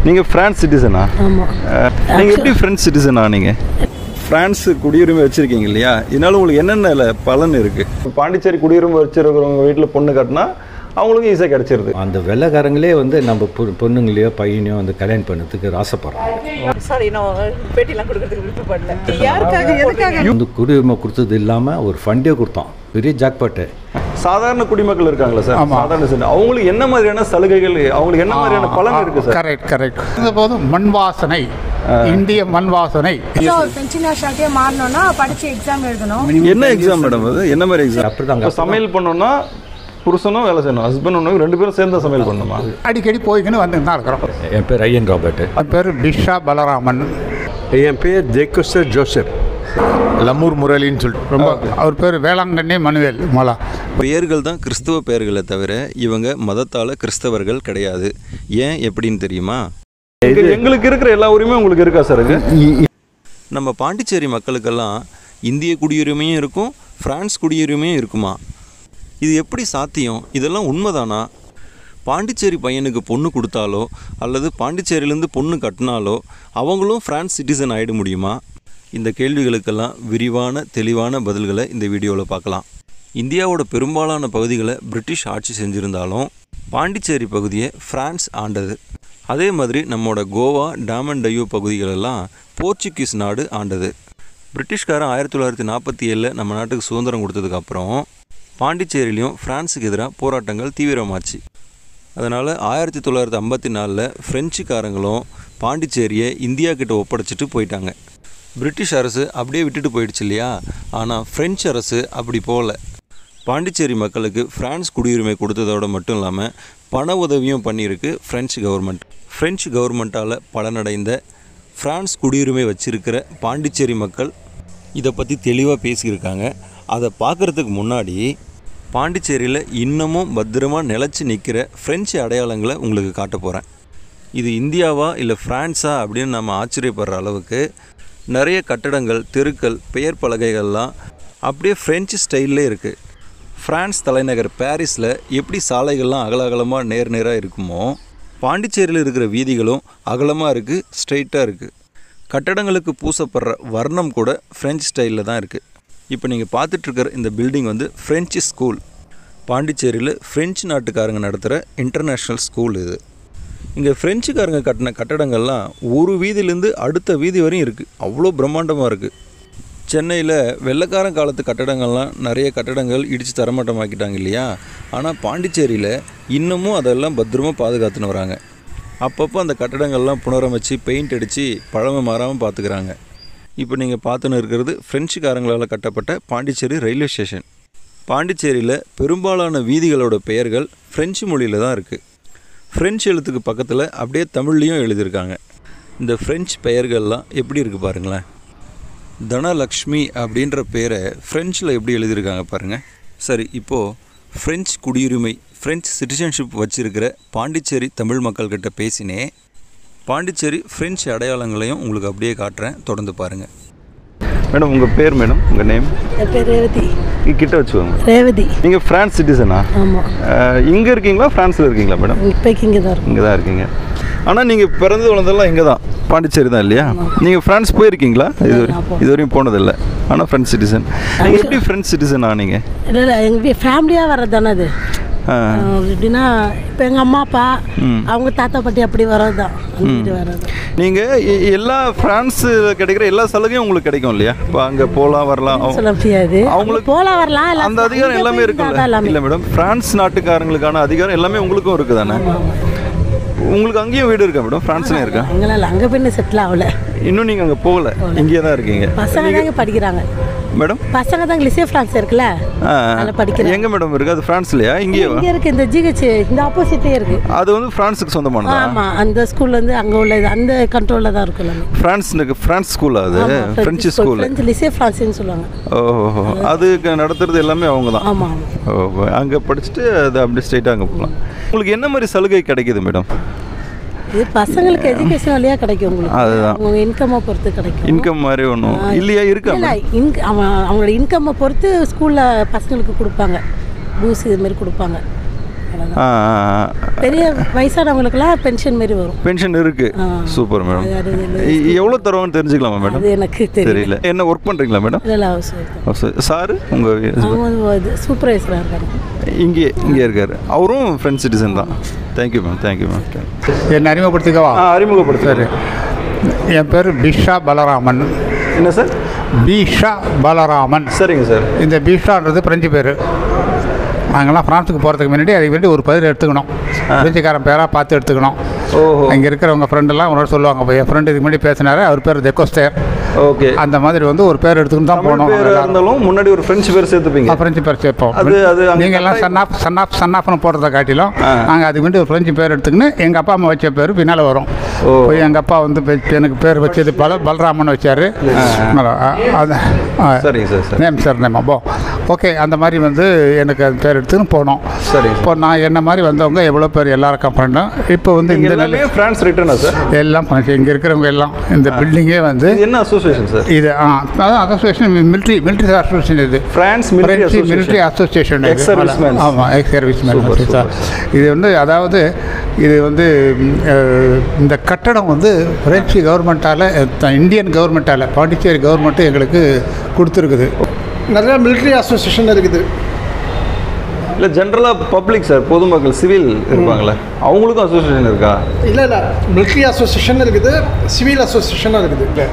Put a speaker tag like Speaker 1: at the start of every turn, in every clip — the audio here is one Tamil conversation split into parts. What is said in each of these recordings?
Speaker 1: நீங்கள் ஃப்ரான்ஸ் சிட்டிசனா
Speaker 2: ஆமாம்
Speaker 1: நீங்கள் எப்படி ஃப்ரெண்ட்ஸ் சிட்டிசனா நீங்கள் ஃப்ரான்ஸ் குடியுரிமை வச்சுருக்கீங்க இல்லையா இதனால உங்களுக்கு என்னென்ன பலன் இருக்குது பாண்டிச்சேரி குடியுரிமை வச்சுருக்கிறவங்க வீட்டில் பொண்ணு கட்டினா அவங்களுக்கும் ஈஸியாக கிடச்சிருது
Speaker 3: அந்த வெள்ளைக்காரங்களே வந்து நம்ம பொ- பொண்ணுங்களையோ பையனையோ வந்து கல்யாணம் பண்ணதுக்கு ஆசைப்படுறாங்க
Speaker 4: சாரி நான் பேட்டிலாம் கொடுக்கறதுக்கு விருப்பப்படல யாருக்காக எதுக்காக
Speaker 3: வந்து குடியுரிமை கொடுத்தது இல்லாமல் ஒரு ஃபண்டே கொடுத்தோம் பெரிய ஜாக்பாட்டு
Speaker 1: சாதாரண குடிமக்கள் இருக்காங்களா சார் சாதாரண சார் அவங்களுக்கு என்ன மாதிரியான சலுகைகள் அவங்களுக்கு என்ன மாதிரியான பலன் இருக்குது சார்
Speaker 5: கரெக்ட் கரெக்ட் இருந்தபோது மண் வாசனை இந்திய மண் வாசனை
Speaker 6: ஃப்ரெஞ்சு நேஷனாலிட்டியே மாறணும்னா படிச்சு எக்ஸாம் எழுதணும்
Speaker 1: என்ன எக்ஸாம் மேடம் அது என்ன மாதிரி எக்ஸாம்
Speaker 3: அப்படிதாங்க.
Speaker 1: இப்போ சமையல் பண்ணோம்னா புருஷனும் வேலை செய்யணும் ஹஸ்பண்ட் ஒன்று ரெண்டு பேரும் சேர்ந்து தான் சமையல் பண்ணணுமா
Speaker 5: அடிக்கடி போய்க்கின்னு வந்துன்னு தான் இருக்கிறோம்
Speaker 3: என் பேர் ஐயன் ராபர்ட்
Speaker 5: அவன் பேர் பிஷா பலராமன்
Speaker 7: என் பேர் ஜேக்கோஸ்டர் ஜோசப் லமூர் முரளின்னு சொல்லிட்டு
Speaker 5: ரொம்ப அவர் பேர் வேளாங்கண்ணி மனுவேல் மலா
Speaker 1: பெயர்கள் தான் கிறிஸ்தவ பெயர்களை தவிர இவங்க மதத்தால் கிறிஸ்தவர்கள் கிடையாது ஏன் எப்படின்னு தெரியுமா எங்களுக்கு இருக்கிற எல்லா உரிமையும் உங்களுக்கு இருக்கா சார் நம்ம பாண்டிச்சேரி மக்களுக்கெல்லாம் இந்திய குடியுரிமையும் இருக்கும் பிரான்ஸ் குடியுரிமையும் இருக்குமா இது எப்படி சாத்தியம் இதெல்லாம் உண்மைதானா பாண்டிச்சேரி பையனுக்கு பொண்ணு கொடுத்தாலோ அல்லது பாண்டிச்சேரியிலேருந்து பொண்ணு கட்டினாலோ அவங்களும் பிரான்ஸ் சிட்டிசன் ஆகிட முடியுமா இந்த கேள்விகளுக்கெல்லாம் விரிவான தெளிவான பதில்களை இந்த வீடியோவில் பார்க்கலாம் இந்தியாவோட பெரும்பாலான பகுதிகளை பிரிட்டிஷ் ஆட்சி செஞ்சுருந்தாலும் பாண்டிச்சேரி பகுதியை பிரான்ஸ் ஆண்டது அதே மாதிரி நம்மோட கோவா டாமன் டையூ பகுதிகளெல்லாம் போர்ச்சுகீஸ் நாடு ஆண்டது பிரிட்டிஷ்காரன் ஆயிரத்தி தொள்ளாயிரத்தி நாற்பத்தி ஏழில் நம்ம நாட்டுக்கு சுதந்திரம் கொடுத்ததுக்கப்புறம் பாண்டிச்சேரியிலையும் பிரான்ஸுக்கு எதிராக போராட்டங்கள் தீவிரமாச்சு அதனால் ஆயிரத்தி தொள்ளாயிரத்தி ஐம்பத்தி நாலில் ஃப்ரெஞ்சுக்காரங்களும் பாண்டிச்சேரியை இந்தியா கிட்ட ஒப்படைச்சிட்டு போயிட்டாங்க பிரிட்டிஷ் அரசு அப்படியே விட்டுட்டு போயிடுச்சு இல்லையா ஆனால் ஃப்ரெஞ்சு அரசு அப்படி போகல பாண்டிச்சேரி மக்களுக்கு பிரான்ஸ் குடியுரிமை கொடுத்ததோட மட்டும் இல்லாமல் பண உதவியும் பண்ணியிருக்கு ஃப்ரெஞ்சு கவர்மெண்ட் ஃப்ரெஞ்சு கவர்மெண்ட்டால் பலனடைந்த பிரான்ஸ் குடியுரிமை வச்சிருக்கிற பாண்டிச்சேரி மக்கள் இதை பற்றி தெளிவாக பேசியிருக்காங்க அதை பார்க்குறதுக்கு முன்னாடி பாண்டிச்சேரியில் இன்னமும் பத்திரமா நிலச்சி நிற்கிற ஃப்ரெஞ்சு அடையாளங்களை உங்களுக்கு காட்ட போகிறேன் இது இந்தியாவா இல்லை ஃப்ரான்ஸா அப்படின்னு நம்ம ஆச்சரியப்படுற அளவுக்கு நிறைய கட்டடங்கள் தெருக்கள் பெயர் பலகைகள்லாம் அப்படியே ஃப்ரெஞ்சு ஸ்டைல்லே இருக்குது ஃப்ரான்ஸ் தலைநகர் பாரிஸில் எப்படி சாலைகள்லாம் அகல அகலமாக நேர் நேராக இருக்குமோ பாண்டிச்சேரியில் இருக்கிற வீதிகளும் அகலமாக இருக்குது ஸ்ட்ரைட்டாக இருக்குது கட்டடங்களுக்கு பூசப்படுற வர்ணம் கூட ஃப்ரெஞ்ச் ஸ்டைலில் தான் இருக்குது இப்போ நீங்கள் பார்த்துட்ருக்கிற இந்த பில்டிங் வந்து ஃப்ரெஞ்சு ஸ்கூல் பாண்டிச்சேரியில் ஃப்ரெஞ்சு நாட்டுக்காரங்க நடத்துகிற இன்டர்நேஷ்னல் ஸ்கூல் இது இங்கே ஃப்ரெஞ்சுக்காரங்க கட்டின கட்டடங்கள்லாம் ஒரு வீதியிலேருந்து அடுத்த வீதி வரையும் இருக்குது அவ்வளோ பிரம்மாண்டமாக இருக்குது சென்னையில் வெள்ளைக்காரன் காலத்து கட்டடங்கள்லாம் நிறைய கட்டடங்கள் இடித்து தரமட்டமாக்கிட்டாங்க இல்லையா ஆனால் பாண்டிச்சேரியில் இன்னமும் அதெல்லாம் பத்திரமா பாதுகாத்துன்னு வராங்க அப்பப்போ அந்த கட்டடங்கள்லாம் புனரமைச்சு பெயிண்ட் அடித்து பழமை மாறாமல் பார்த்துக்கிறாங்க இப்போ நீங்கள் பார்த்துன்னு இருக்கிறது ஃப்ரெஞ்சுக்காரங்களால் கட்டப்பட்ட பாண்டிச்சேரி ரயில்வே ஸ்டேஷன் பாண்டிச்சேரியில் பெரும்பாலான வீதிகளோட பெயர்கள் ஃப்ரெஞ்சு மொழியில் தான் இருக்குது ஃப்ரெஞ்சு எழுத்துக்கு பக்கத்தில் அப்படியே தமிழ்லேயும் எழுதியிருக்காங்க இந்த ஃப்ரெஞ்சு பெயர்கள்லாம் எப்படி இருக்குது பாருங்களேன் தனலக்ஷ்மி அப்படின்ற பேரை ஃப்ரெஞ்சில் எப்படி எழுதியிருக்காங்க பாருங்கள் சரி இப்போது ஃப்ரெஞ்ச் குடியுரிமை ஃப்ரெஞ்ச் சிட்டிசன்ஷிப் வச்சிருக்கிற பாண்டிச்சேரி தமிழ் மக்கள்கிட்ட பேசினே பாண்டிச்சேரி ஃப்ரெஞ்ச் அடையாளங்களையும் உங்களுக்கு அப்படியே காட்டுறேன் தொடர்ந்து பாருங்கள் மேடம் உங்கள் பேர் மேடம் உங்கள் நேம்
Speaker 2: என் பேர் ரேவதி
Speaker 1: கிட்ட வச்சுக்கோங்க
Speaker 2: ரேவதி
Speaker 1: நீங்கள் ஃப்ரான்ஸ் சிட்டிசனா
Speaker 2: ஆமாம்
Speaker 1: இங்கே இருக்கீங்களா ஃப்ரான்ஸில் இருக்கீங்களா மேடம்
Speaker 2: இப்போக்கு இங்கே தான் இருக்கும்
Speaker 1: இங்கே தான் இருக்கீங்க ஆனால் நீங்கள் பிறந்து வளர்ந்ததெல்லாம் இங்கே தான் பாண்டிச்சேரி தான் இல்லையா நீங்கள் ஃப்ரான்ஸ் போயிருக்கீங்களா இது வரை- இது வரையும் போனதில்லை ஆனால் ஃப்ரெண்ட்ஸ் சிட்டிசன் நீங்கள் எப்படி ஃப்ரெண்ட்ஸ் சிட்டிசன் ஆனீங்க
Speaker 2: இல்லை இல்லை எங்கள் ஃபேமிலியாக வர்றது தானே அது
Speaker 1: ஆ,
Speaker 2: அஹ் எப்படின்னா இப்போ எங்கள் அம்மா அப்பா அவங்க தாத்தா பாட்டி அப்படி வர்றது தான் அந்த வீடு வர்றது
Speaker 1: நீங்கள் எ- எல்லா ஃப்ரான்ஸில் கிடைக்கிற எல்லா சலுகையும் உங்களுக்கு கிடைக்கும் இல்லையா இப்போ அங்கே போகலாம் வரலாம் அவங்க-
Speaker 2: சொல்ல முடியாது
Speaker 1: அவங்களுக்கு
Speaker 2: போகலாம் வரலாம் எல்லாம்
Speaker 1: அந்த அதிகாரம்
Speaker 2: அங்கே
Speaker 1: எல்லாமே
Speaker 2: போய்
Speaker 1: இருக்குல்ல
Speaker 2: இருந்தாதான் எல்லாமே
Speaker 1: இல்லை மேடம் ஃப்ரான்ஸ் நாட்டுக்காரங்களுக்கான அதிகாரம் எல்லாமே உங்களுக்கும் இருக்குது தானே உங்களுக்கு அங்கேயும் வீடு இருக்கா மேடம் ஃப்ரான்ஸ்லேயும் இருக்கா
Speaker 2: அங்கெல்லாம் இல்லை அங்கே போய் செட்டில் ஆகல
Speaker 1: இன்னும் நீங்கள் அங்கே போகல இங்கேயே தான் இருக்கீங்க
Speaker 2: பசங்க தான் இங்கே படிக்கிறாங்க
Speaker 1: மேடம்
Speaker 2: பசங்க தான் லிசே ஃப்ரான்ஸ் இருக்குல்ல அதில் படிக்கிறாங்க
Speaker 1: எங்கே மேடம் இருக்குது அது ஃப்ரான்ஸ்லையா இங்கேயே
Speaker 2: இங்கே இருக்கு இந்த ஜிஹெச் இந்த ஆப்போசிட்டே இருக்கு
Speaker 1: அது வந்து ஃப்ரான்ஸுக்கு சொந்தமானதா
Speaker 2: ஆமாம் அந்த ஸ்கூல் வந்து அங்கே உள்ள இது அந்த கண்ட்ரோலில் தான் இருக்கும் எல்லாமே
Speaker 1: ஃப்ரான்ஸ்னுக்கு ஃப்ரான்ஸ் ஸ்கூலா அது
Speaker 2: ஆமா,
Speaker 1: ஃப்ரெஞ்சு ஸ்கூல்
Speaker 2: ஃப்ரெஞ்சு லிசே ஃப்ரான்ஸ்னு சொல்லுவாங்க
Speaker 1: ஓஹோ அதுக்கு நடத்துறது எல்லாமே அவங்க தான்
Speaker 2: ஆமாம் ஆமாம்
Speaker 1: ஓ அங்கே படிச்சுட்டு அது அப்படியே ஸ்ட்ரைட்டாக அங்கே போகலாம் உங்களுக்கு என்ன மாதிரி சலுகை கிடைக்குது மேடம்
Speaker 2: இது பசங்களுக்கு எஜுகேஷன் வழியாக கிடைக்கும் உங்களுக்கு
Speaker 1: அதுதான்.
Speaker 2: அவங்க இன்கம்மை பொறுத்து கிடைக்கும்
Speaker 1: இன்கம் மாதிரி ஒன்றும் இல்லையா இருக்கா
Speaker 2: இல்லை இன்க் அவன் அவங்களோட இன்கம்மை பொறுத்து ஸ்கூலில் பசங்களுக்கு கொடுப்பாங்க பூஸ் இது மாதிரி கொடுப்பாங்க அவ்வளோதான்
Speaker 1: ஆ ஆ, ஆ.
Speaker 2: பெரிய வயசானவங்களுக்குலாம் பென்ஷன் மாரி வரும்
Speaker 1: பென்ஷன் இருக்கு
Speaker 2: ஆ.
Speaker 1: சூப்பர் மேடம்
Speaker 2: அது அது
Speaker 1: எ- எவ்வளோ தருவாங்கன்னு தெரிஞ்சுக்கலாமா மேடம்
Speaker 2: அது எனக்கு தெரியல
Speaker 1: தெரியல என்ன ஒர்க் பண்ணுறீங்களா மேடம்
Speaker 2: இல்லை ஹவுஸ் ஒய்ஃப்
Speaker 1: சார் உங்கள்
Speaker 2: அவங்க வந்து சூப்பர்வைசராக இருக்காங்க
Speaker 1: இங்கே இங்கே இருக்கார் அவரும் ஃப்ரெண்ட் சிட்டிசன் தான் தேங்க்யூ மேம் தேங்க்யூ மேம்
Speaker 5: என்னை அறிமுகப்படுத்திக்கவா
Speaker 1: ஆ அறிமுகப்படுத்துறாரு
Speaker 5: என் பேர் பிஷா பலராமன்
Speaker 1: என்ன சார்
Speaker 5: பீஷா பலராமன்
Speaker 1: சரிங்க சார்
Speaker 5: இந்த பீஷான்றது பிரெஞ்சு பேர் நாங்கள்லாம் ஃப்ரான்ஸுக்கு போகிறதுக்கு முன்னாடி அதுக்கு வேண்டி ஒரு பதில் எடுத்துக்கணும் பிரெஞ்சுக்காரன் பேராக பார்த்து எடுத்துக்கணும்
Speaker 1: ஓஹோ
Speaker 5: அங்கே இருக்கிறவங்க ஃப்ரெண்டெல்லாம் ஒரு நாள் சொல்லுவாங்க இப்போ என் ஃப்ரெண்டு இதுக்கு முன்னாடி பேசினாரு அவர் பேர் தெக்கோஸ்டேர்
Speaker 1: ஓகே
Speaker 5: அந்த மாதிரி வந்து ஒரு பேர் எடுத்துக்கிட்டு தான்
Speaker 1: தமிழ்
Speaker 5: போனோம்
Speaker 1: பேர் இருந்தாலும் முன்னாடி ஒரு ஃப்ரெஞ்சு பேர் சேர்த்துப்பீங்க
Speaker 5: ஃப்ரெஞ்சு பேர் சேர்ப்போம்
Speaker 1: அது- அது அங்க
Speaker 5: நீங்கள் எல்லாம்
Speaker 1: கட்டாயம்
Speaker 5: சன்னாப் சன்னாப் சன்னாப்னு போடுறத காட்டிலும்
Speaker 1: ஆ.
Speaker 5: நாங்கள் அதுக்கு வேண்டி ஒரு ஃப்ரெஞ்சு பேர் எடுத்துக்கின்னு எங்கள் அப்பா அம்மா வச்ச பேர் பின்னால் வரும்
Speaker 1: ஓ.
Speaker 5: போய் எங்கள் அப்பா வந்து வெச்சு- எனக்கு பேர் வச்சது பல பலராமன் வச்சார் அது
Speaker 1: சரிங்க சார் சரி
Speaker 5: நேம் சார் நேம் அப்போ ஓகே அந்த மாதிரி வந்து எனக்கு அது பேர் எடுத்துன்னு போனோம்
Speaker 1: சரிங்க
Speaker 5: இப்போ நான் என்ன மாதிரி வந்தவங்க எவ்வளோ பேர் எல்லாருக்கும் ஃப்ரெண்டும் இப்போ வந்து
Speaker 1: நீங்க
Speaker 5: இந்த
Speaker 1: எல்லாமே
Speaker 5: நிலை
Speaker 1: ஃப்ரான்ஸ் ரிட்டர்னா சார்
Speaker 5: எல்லாம் இங்கே இருக்கிறவங்க எல்லாம் இந்த பில்டிங்கே வந்து
Speaker 1: இது என்ன அசோசியேஷன் சார்
Speaker 5: இது ஆ அதான் அசோசியேஷன் மிலிட்ரி மிலிட்ரி அசோசியேஷன் இது
Speaker 1: France military
Speaker 5: French military
Speaker 1: association
Speaker 5: association
Speaker 1: Ex-servicemen.
Speaker 5: ஆமாம் எக்ஸ் சர்வீஸ்மேன்
Speaker 1: Super, super.
Speaker 5: இது வந்து அதாவது இது வந்து ம், அஹ், இந்த கட்டடம் வந்து பிரெஞ்சு கவர்மெண்ட்டால் இந்தியன் கவர்மெண்ட்டால் பாண்டிச்சேரி கவர்மெண்ட்டு எங்களுக்கு கொடுத்துருக்குது
Speaker 8: நிறையா military அசோசியேஷன் இருக்குது
Speaker 1: இல்ல ஜென்ரலா பப்ளிக் சார் பொதுமக்கள் சிவில் இருப்பாங்களே அவங்களுக்கும் அசோசியேஷன் இருக்கா
Speaker 8: இல்லை இல்லை military அசோசியேஷன் இருக்குது சிவில் அசோசியேஷனும் இருக்குது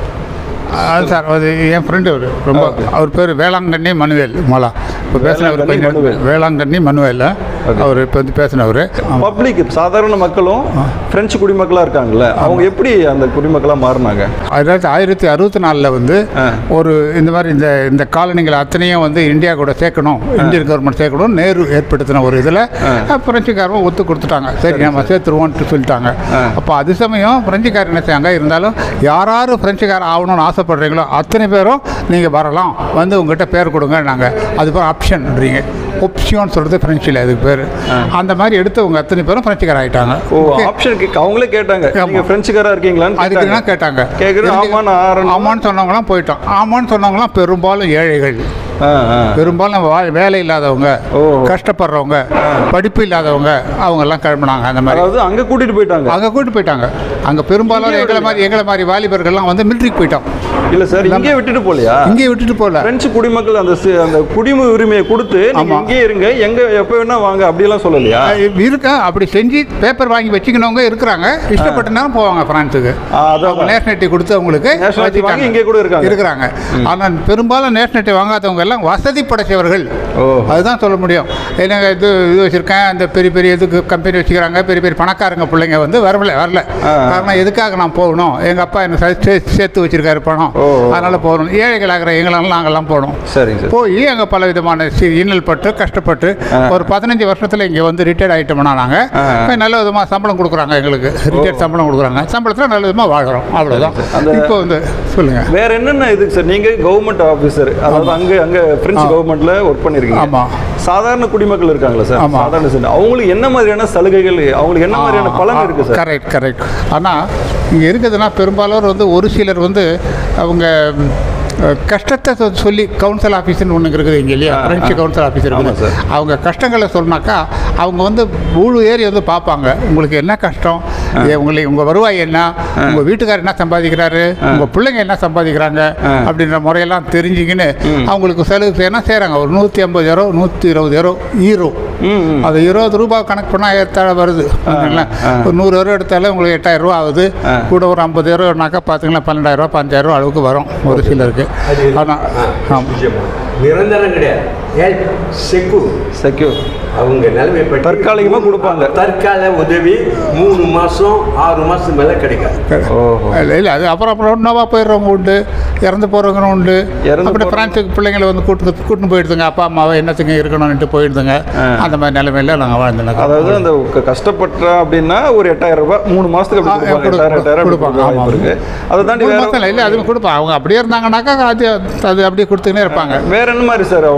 Speaker 5: அது சார் அது என் ஃப்ரெண்டு அவர் ரொம்ப அவர் பேர் வேளாங்கண்ணி மனுவேல் மலா இப்போ பேசினவர்
Speaker 1: வேளாங்கண்ணி
Speaker 5: கொஞ்சம்
Speaker 1: மனுவேல்.
Speaker 5: வேளாங்கண்ணி மனுவேல் அவர் இப்போ வந்து பேசினவர்
Speaker 1: பப்ளிக் சாதாரண மக்களும் பிரெஞ்சு குடிமக்களா இருக்காங்கல்ல அவங்க எப்படி அந்த குடிமக்களா மாறினாங்க
Speaker 5: அதாவது ஆயிரத்தி அறுபத்தி நாலில் வந்து ஒரு இந்த மாதிரி இந்த இந்த காலனிகள் அத்தனையும் வந்து இந்தியா கூட சேர்க்கணும் இந்தியன் கவர்மெண்ட் சேர்க்கணும் நேரு ஏற்படுத்தின ஒரு இதில் பிரெஞ்சுக்காரங்க ஒத்து கொடுத்துட்டாங்க சரி நம்ம சேர்த்துருவோன்ட்டு சொல்லிட்டாங்க அப்போ அது சமயம் பிரெஞ்சுக்காரர் என்ன செய்யாங்க இருந்தாலும் யார் யார் பிரெஞ்சுக்காரர் ஆகணும்னு ஆசைப்படுறீங்களோ அத்தனை பேரும் நீங்கள் வரலாம் வந்து உங்ககிட்ட பேர் கொடுங்க நாங்கள் அது பேர் ஆப்ஷன்ன்றீங்க ஒப்ஷியோன்னு சொல்கிறது ஃப்ரெஞ்சில் அதுக்கு பேர் அந்த மாதிரி எடுத்தவங்க அத்தனை பேரும் பிரெஞ்சுக்காரர் ஆகிட்டாங்க
Speaker 1: ஓ ஆப்ஷன் அவங்களே கேட்டாங்க நீங்க பிரெஞ்சுக்காரா இருக்கீங்களான்னு
Speaker 5: அதுக்கு என்ன கேட்டாங்க
Speaker 1: கேக்குறது ஆமா நான் ஆறணும்.
Speaker 5: ஆமான்னு சொன்னவங்களாம் போயிட்டோம் ஆமான்னு சொன்னவங்களாம் பெரும்பாலும் ஏழைகள்
Speaker 1: ஆ, ஆ.
Speaker 5: பெரும்பாலும் வா- வேலை இல்லாதவங்க
Speaker 1: ஓ.
Speaker 5: கஷ்டப்படுறவங்க படிப்பு இல்லாதவங்க அவங்க எல்லாம் கிளம்புனாங்க அந்த மாதிரி
Speaker 1: அதாவது அங்க கூட்டிட்டு போயிட்டாங்க
Speaker 5: அங்கே கூட்டு போயிட்டாங்க அங்கே பெரும்பாலும் எங்களை மாதிரி எங்களை மாதிரி வாலிபர்கள்லாம் வந்து மிலிட்ரிக்கு போயிட்டோம்
Speaker 1: இல்ல சார் இங்கே விட்டுட்டு போலையா
Speaker 5: இங்கே விட்டுட்டு போகல
Speaker 1: பிரெஞ்சு குடிமக்கள் அந்த சி- அந்த குடிமை உரிமையை கொடுத்து நீங்க
Speaker 5: ஆமா.
Speaker 1: இங்கே இருங்க எங்க எப்ப வேணா வாங்க அப்படியெல்லாம் சொல்லலையா
Speaker 5: இருக்கா அப்படி செஞ்சு பேப்பர் வாங்கி வச்சுக்கணவங்க இருக்கிறாங்க இஷ்டப்பட்ட நேரம் போவாங்க ஃப்ரான்ஸுக்கு
Speaker 1: ஆ, அதான்.
Speaker 5: அவங்க நேஷனாலிட்டி கொடுத்து அவங்களுக்கு
Speaker 1: Nationality
Speaker 5: வச்சுட்டாங்க.
Speaker 1: வாங்கி இங்கே கூட இருக்காங்க.
Speaker 5: இருக்கிறாங்க ஆனால் பெரும்பாலும் நேஷனாலிட்டி வாங்காதவங்க எல்லாம் வசதி படைச்சவர்கள்
Speaker 1: ஓ.
Speaker 5: அதுதான் சொல்ல முடியும் என்னங்க இது இது வச்சுருக்கேன் அந்த பெரிய பெரிய இதுக்கு கம்பெனி வச்சுக்கிறாங்க பெரிய பெரிய பணக்காரங்க பிள்ளைங்க வந்து வரல வரல காரணம் எதுக்காக நான் போகணும் எங்கள் அப்பா என்ன சே- சே- சேர்த்து வச்சிருக்காரு பணம்
Speaker 1: ஓ.
Speaker 5: அதனால் போகணும் ஏழைகளாகிற எங்களெல்லாம் நாங்கள்லாம் போகணும்
Speaker 1: சரிங்க சார்
Speaker 5: போய் அங்கே பல விதமான சி- இன்னல் பட்டு கஷ்டப்பட்டு ஒரு பதினஞ்சு வருஷத்தில் இங்கே வந்து ரிட்டையர்ட் ஆகிட்டோம்னா நாங்கள் நல்ல விதமாக சம்பளம் கொடுக்குறாங்க எங்களுக்கு ரிட்டையர்ட் சம்பளம் கொடுக்குறாங்க சம்பளத்தில் நல்ல விதமாக வாழ்கிறோம் அவ்வளோதான்
Speaker 1: அந்த-
Speaker 5: இப்போ வந்து சொல்லுங்கள்
Speaker 1: வேற என்னென்ன இதுக்கு சார் நீங்க கவர்மெண்ட் ஆபீசர் அதாவது அங்க அங்க பிரெஞ்சு கவர்மெண்ட்ல ஒர்க் பண்ணிருக்கீங்க
Speaker 5: ஆமா.
Speaker 1: சாதாரண குடிமக்கள் இருக்காங்களா சார்
Speaker 5: ஆமா.
Speaker 1: சாதாரண சார் அவங்களுக்கு என்ன மாதிரியான சலுகைகள் அவங்களுக்கு என்ன மாதிரியான பலன் இருக்கு சார்
Speaker 5: கரெக்ட் கரெக்ட் ஆனால் இங்கே இருக்குதுன்னா பெரும்பாலும் வந்து ஒரு சிலர் வந்து அவங்க ம், அஹ், கஷ்டத்தை சொ- சொல்லி கவுன்சில் ஆஃபீஸ்னு ஒன்று இருக்குது இங்கே இல்லையா பிரெஞ்சு கவுன்சில் ஆஃபீஸ்
Speaker 1: ஆமா
Speaker 5: இருக்குது
Speaker 1: சார்.
Speaker 5: அவங்க கஷ்டங்களை சொன்னாக்கா அவங்க வந்து ஊழு ஏறி வந்து பார்ப்பாங்க உங்களுக்கு என்ன கஷ்டம் ஏ, உங்களுக்கு உங்கள் வருவாய் என்ன உங்கள் வீட்டுக்காரர் என்ன சம்பாதிக்கிறாரு உங்கள் பிள்ளைங்க என்ன சம்பாதிக்கிறாங்க அப்படின்ற முறையெல்லாம் தெரிஞ்சுக்கின்னு அவங்களுக்கு செலவு செய்யணும் செய்கிறாங்க ஒரு நூற்றி ஐம்பது யூரோ நூற்றி இருபது யூரோ ஈரோ அது இருபது ரூபாய் கணக்கு பண்ணால் ஏற்றாலும் வருது பார்த்தீங்களா ஒரு நூறு யூரோ எடுத்தாலே உங்களுக்கு எட்டாயிரம் ரூபா ஆகுது கூட ஒரு ஐம்பது யூரோனாக்கா பார்த்தீங்களா பன்னெண்டாயிரம் ரூபா பஞ்சாயிரம் ரூபா அளவுக்கு வரும் ஒரு சிலருக்கு ஆனால் ஆமாம்
Speaker 9: நிரந்தரம் கிடையாது ஹெல்ப் செக்யூர்
Speaker 1: செக்யூர்
Speaker 9: அவங்க நிலைமை பற்றி
Speaker 1: தற்காலிகமா கொடுப்பாங்க.
Speaker 9: தற்கால உதவி மூணு மாசம் ஆறு மாசம் மேல கிடைக்காது
Speaker 1: ஓஹோ
Speaker 5: இல்லை இல்லை அது அப்புறம் அப்புறம் நோவா போயிடுறவங்க உண்டு இறந்து போகிறவங்க உண்டு
Speaker 1: இறந்து
Speaker 5: அப்புறம்
Speaker 1: போறவங்க-
Speaker 5: பிரான்ஸுக்கு பிள்ளைங்களை வந்து கூட்டு கூட்டின்னு போயிடுதுங்க அப்பா அம்மாவை என்னத்துக்கு இருக்கணும்னுட்டு போயிடுதுங்க அந்த மாதிரி நிலைமையில நாங்கள் வாழ்ந்துனோம்
Speaker 1: அதாவது அந்த க- கஷ்டப்பட்டா அப்படின்னா ஒரு எட்டாயிரம் ரூபாய் மூணு மாசத்துக்கு அப்படி
Speaker 5: ஆ,
Speaker 1: கொடுப்பாங்க
Speaker 5: கொடு-
Speaker 1: எட்டாயிரம் எட்டாயிரம் அப்படி
Speaker 5: கொடுப்பாங்க,
Speaker 1: கொடுக்க வாய்ப்பு
Speaker 5: ஆமா.
Speaker 1: இருக்கு அதை தாண்டி
Speaker 5: மூணு
Speaker 1: வேற
Speaker 5: மாதம் இல்லை இல்லை அதுவும் கொடுப்பாங்க அவங்க அப்படியே இருந்தாங்கனாக்கா அது அது அப்படியே கொடுத்துக்கினே இருப்பாங்க
Speaker 1: வேற என்ன மாதிரி சார் அவங்களுக்கு இப்ப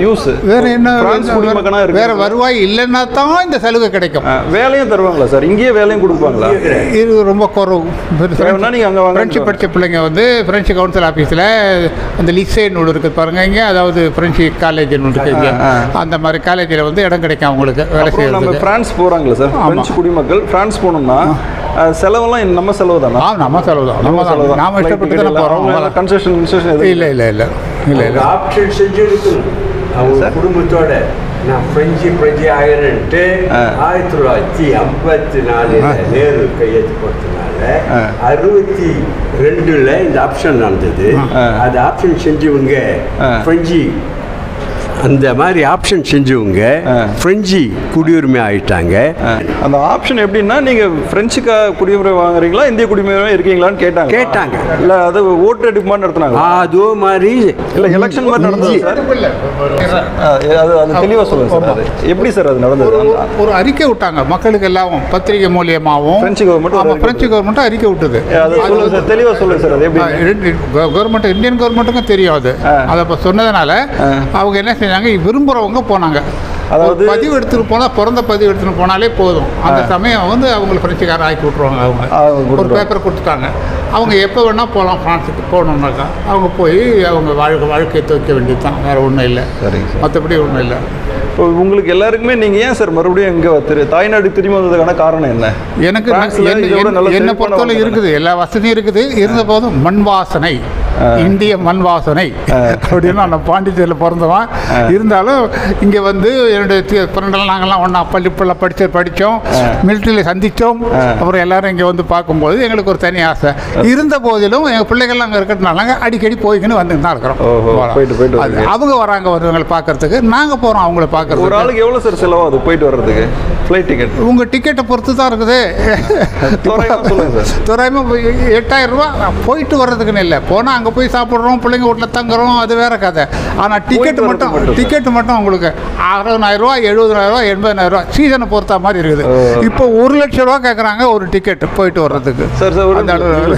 Speaker 1: யூஸ்
Speaker 5: வேற என்ன
Speaker 1: பிரான்ஸ் குடிமகனா
Speaker 5: வேற-
Speaker 1: இருக்கு
Speaker 5: வேற வருவாய் இல்லைன்னா தான் இந்த சலுகை கிடைக்கும்
Speaker 1: வேலையும் தருவாங்களா சார் இங்கேயே வேலையும் கொடுப்பாங்களா
Speaker 5: இது ரொம்ப குறவு
Speaker 1: தேவைன்னா நீங்க அங்க வாங்க.
Speaker 5: பிரெஞ்சு படித்த பிள்ளைங்க வந்து பிரெஞ்சு கவுன்சில் ஆஃபீஸில் அந்த லிசேன்னு ஒன்று இருக்குது பாருங்க இங்கே அதாவது பிரெஞ்சு காலேஜ் ஒன்று இருக்குது இங்க. அந்த மாதிரி காலேஜில் வந்து இடம் கிடைக்கும் அவங்களுக்கு வேலை
Speaker 1: அப்புறம் நம்ம
Speaker 5: செய்யறதுக்கு
Speaker 1: பிரான்ஸ் போறாங்களா சார் பிரெஞ்சு குடிமக்கள் பிரான்ஸ் போகணும்னா அஹ், செலவெல்லாம் நம்ம செலவு தானா
Speaker 5: ஆ நம்ம செலவு தான் நம்ம
Speaker 1: செலவு
Speaker 5: தான் நாம இஷ்டப்பட்டு தானே போகிறோம்
Speaker 1: கன்செஷன் கன்செஷன் எதுவும்
Speaker 5: இல்லை இல்லை இல்லை இல்லை இல்லை
Speaker 9: ஆப்ஷன் செஞ்சு இருக்கணும் அவங்க குடும்பத்தோட நான் பிரெஞ்சு பிரஜை ஆயிரன்ட்டு ஆயிரத்தி தொள்ளாயிரத்தி ஐம்பத்தி நாலுல நேரு கையெழுத்து போட்டதுனால அறுபத்தி ரெண்டுல இந்த ஆப்ஷன் நடந்தது அது ஆப்ஷன் செஞ்சவங்க பிரெஞ்சு அந்த மாதிரி ஆப்ஷன் செஞ்சவங்க பிரெஞ்சு குடியுரிமை ஆயிட்டாங்க
Speaker 1: அந்த ஆப்ஷன் எப்படின்னா நீங்க பிரெஞ்சுக்கா குடியுரிமை வாங்குறீங்களா இந்திய குடியுரிமை இருக்கீங்களான்னு கேட்டாங்க
Speaker 9: கேட்டாங்க.
Speaker 1: இல்ல அது ஓட்டு எடுப்புமான்னு நடத்துனாங்க
Speaker 9: அதோ மாதிரி
Speaker 1: இல்ல எலெக்ஷன் மாதிரி நடந்தது சார் அஹ், அது அது தெளிவா சொல்லுங்க சார் அது எப்படி சார் அது நடந்தது அந்த-
Speaker 5: ஒரு அறிக்கை விட்டாங்க மக்களுக்கு எல்லாம் பத்திரிகை மூலியமாகவும்
Speaker 1: பிரெஞ்சு government ஒரு
Speaker 5: ஆமாம்
Speaker 1: அறிக்கை
Speaker 5: பிரெஞ்சு கவர்மெண்ட் அறிக்கை விட்டது
Speaker 1: அது சொல்லுங்க சார் தெளிவா சொல்லுங்க சார் அது எப்படி
Speaker 5: கவர்மெண்ட் இந்தியன் கவர்மெண்ட்டுக்கும் தெரியும் அது அதை இப்போ சொன்னதுனால அவங்க என்ன செஞ்சாங்க விரும்புகிறவங்க போனாங்க
Speaker 1: அதாவது-
Speaker 5: ஒரு பதிவு எடுத்துகிட்டு போனால் பிறந்த பதிவு எடுத்துகிட்டு போனாலே போதும் அந்த சமயம் வந்து அவங்களை பிரெஞ்சுக்காரர் ஆக்கி விட்ருவாங்க அவங்க
Speaker 1: அவங்க
Speaker 5: ஒரு
Speaker 1: கொடுத்துருவாங்க.
Speaker 5: பேப்பர் கொடுத்துட்டாங்க அவங்க எப்போ வேணால் போகலாம் ஃப்ரான்ஸுக்கு போகணுன்னாக்கா அவங்க போய் அவங்க வாழ்க்கை வாழ்க்கையை துவைக்க வேண்டியது தான் வேறு ஒன்றும் இல்லை
Speaker 1: சரிங்க சார்
Speaker 5: மற்றபடி ஒன்றும் இல்லை
Speaker 1: இப்போ உங்களுக்கு எல்லாருக்குமே நீங்க ஏன் சார் மறுபடியும் இங்க திரு தாய்நாடு திரும்பி வந்ததுக்கான காரணம் என்ன
Speaker 5: எனக்கு
Speaker 1: பிரான்ஸ்ல
Speaker 5: என்ன-
Speaker 1: இதை விட
Speaker 5: என்ன-
Speaker 1: நல்ல
Speaker 5: என்னை
Speaker 1: செழிப்பான
Speaker 5: பொறுத்தவரை
Speaker 1: வாழ்க்கை
Speaker 5: இருக்குது எல்லா வசதியும் இருக்குது இருந்த போதும் மண் வாசனை இந்திய மண் வாசனை அப்படின்னு நான் பாண்டிச்சேரியில் பிறந்தவன் இருந்தாலும் இங்கே வந்து என்னுடைய ஃப்ரெண்டெல்லாம் நாங்கள்லாம் ஒன்றா பள்ளி பிள்ளை படிச்சு படித்தோம் மிலிட்ரியில் சந்தித்தோம் அப்புறம் எல்லாரும் இங்கே வந்து பார்க்கும்போது எங்களுக்கு ஒரு தனி ஆசை இருந்த போதிலும் எங்கள் பிள்ளைகள்லாம் அங்கே இருக்கிறதுனால அடிக்கடி போய்க்கின்னு வந்துட்டு தான் இருக்கிறோம்
Speaker 1: ஓஹோ,
Speaker 5: போறோம்.
Speaker 1: போயிட்டு போயிட்டு
Speaker 5: அது
Speaker 1: வரீங்க.
Speaker 5: அவங்க வராங்க வருவங்களை பார்க்கறதுக்கு நாங்கள் போகிறோம் அவங்கள
Speaker 1: ஒரு
Speaker 5: பார்க்கறதுக்கு
Speaker 1: ஆளுக்கு எவ்வளவு சார் செலவாகுது போயிட்டு வர்றதுக்கு ஃப்ளைட் டிக்கெட்
Speaker 5: உங்கள் டிக்கெட்டை பொறுத்து தான் இருக்குது
Speaker 1: தோராயமா சொல்லுங்க சார்
Speaker 5: தோராயமாக எட்டாயிரம் ரூபா போயிட்டு வர்றதுக்குன்னு இல்லை போனால் அங்கே போய் சாப்பிட்றோம் பிள்ளைங்க வீட்டில் தங்குறோம் அது வேற கதை ஆனால் டிக்கெட்
Speaker 1: வர்றதுக்கு
Speaker 5: மட்டும்
Speaker 1: மட்டும்
Speaker 5: டிக்கெட் மட்டும் உங்களுக்கு அறுபதாயிரம் ரூபா எழுபதாயிரம் ரூபா எண்பதாயிரம் ரூபா சீசனை பொறுத்த மாதிரி இருக்குது இப்போ ஒரு லட்சம் ரூபா கேட்குறாங்க ஒரு டிக்கெட் போயிட்டு வர்றதுக்கு
Speaker 1: சார் சார் ஒரு
Speaker 5: அந்த அளவு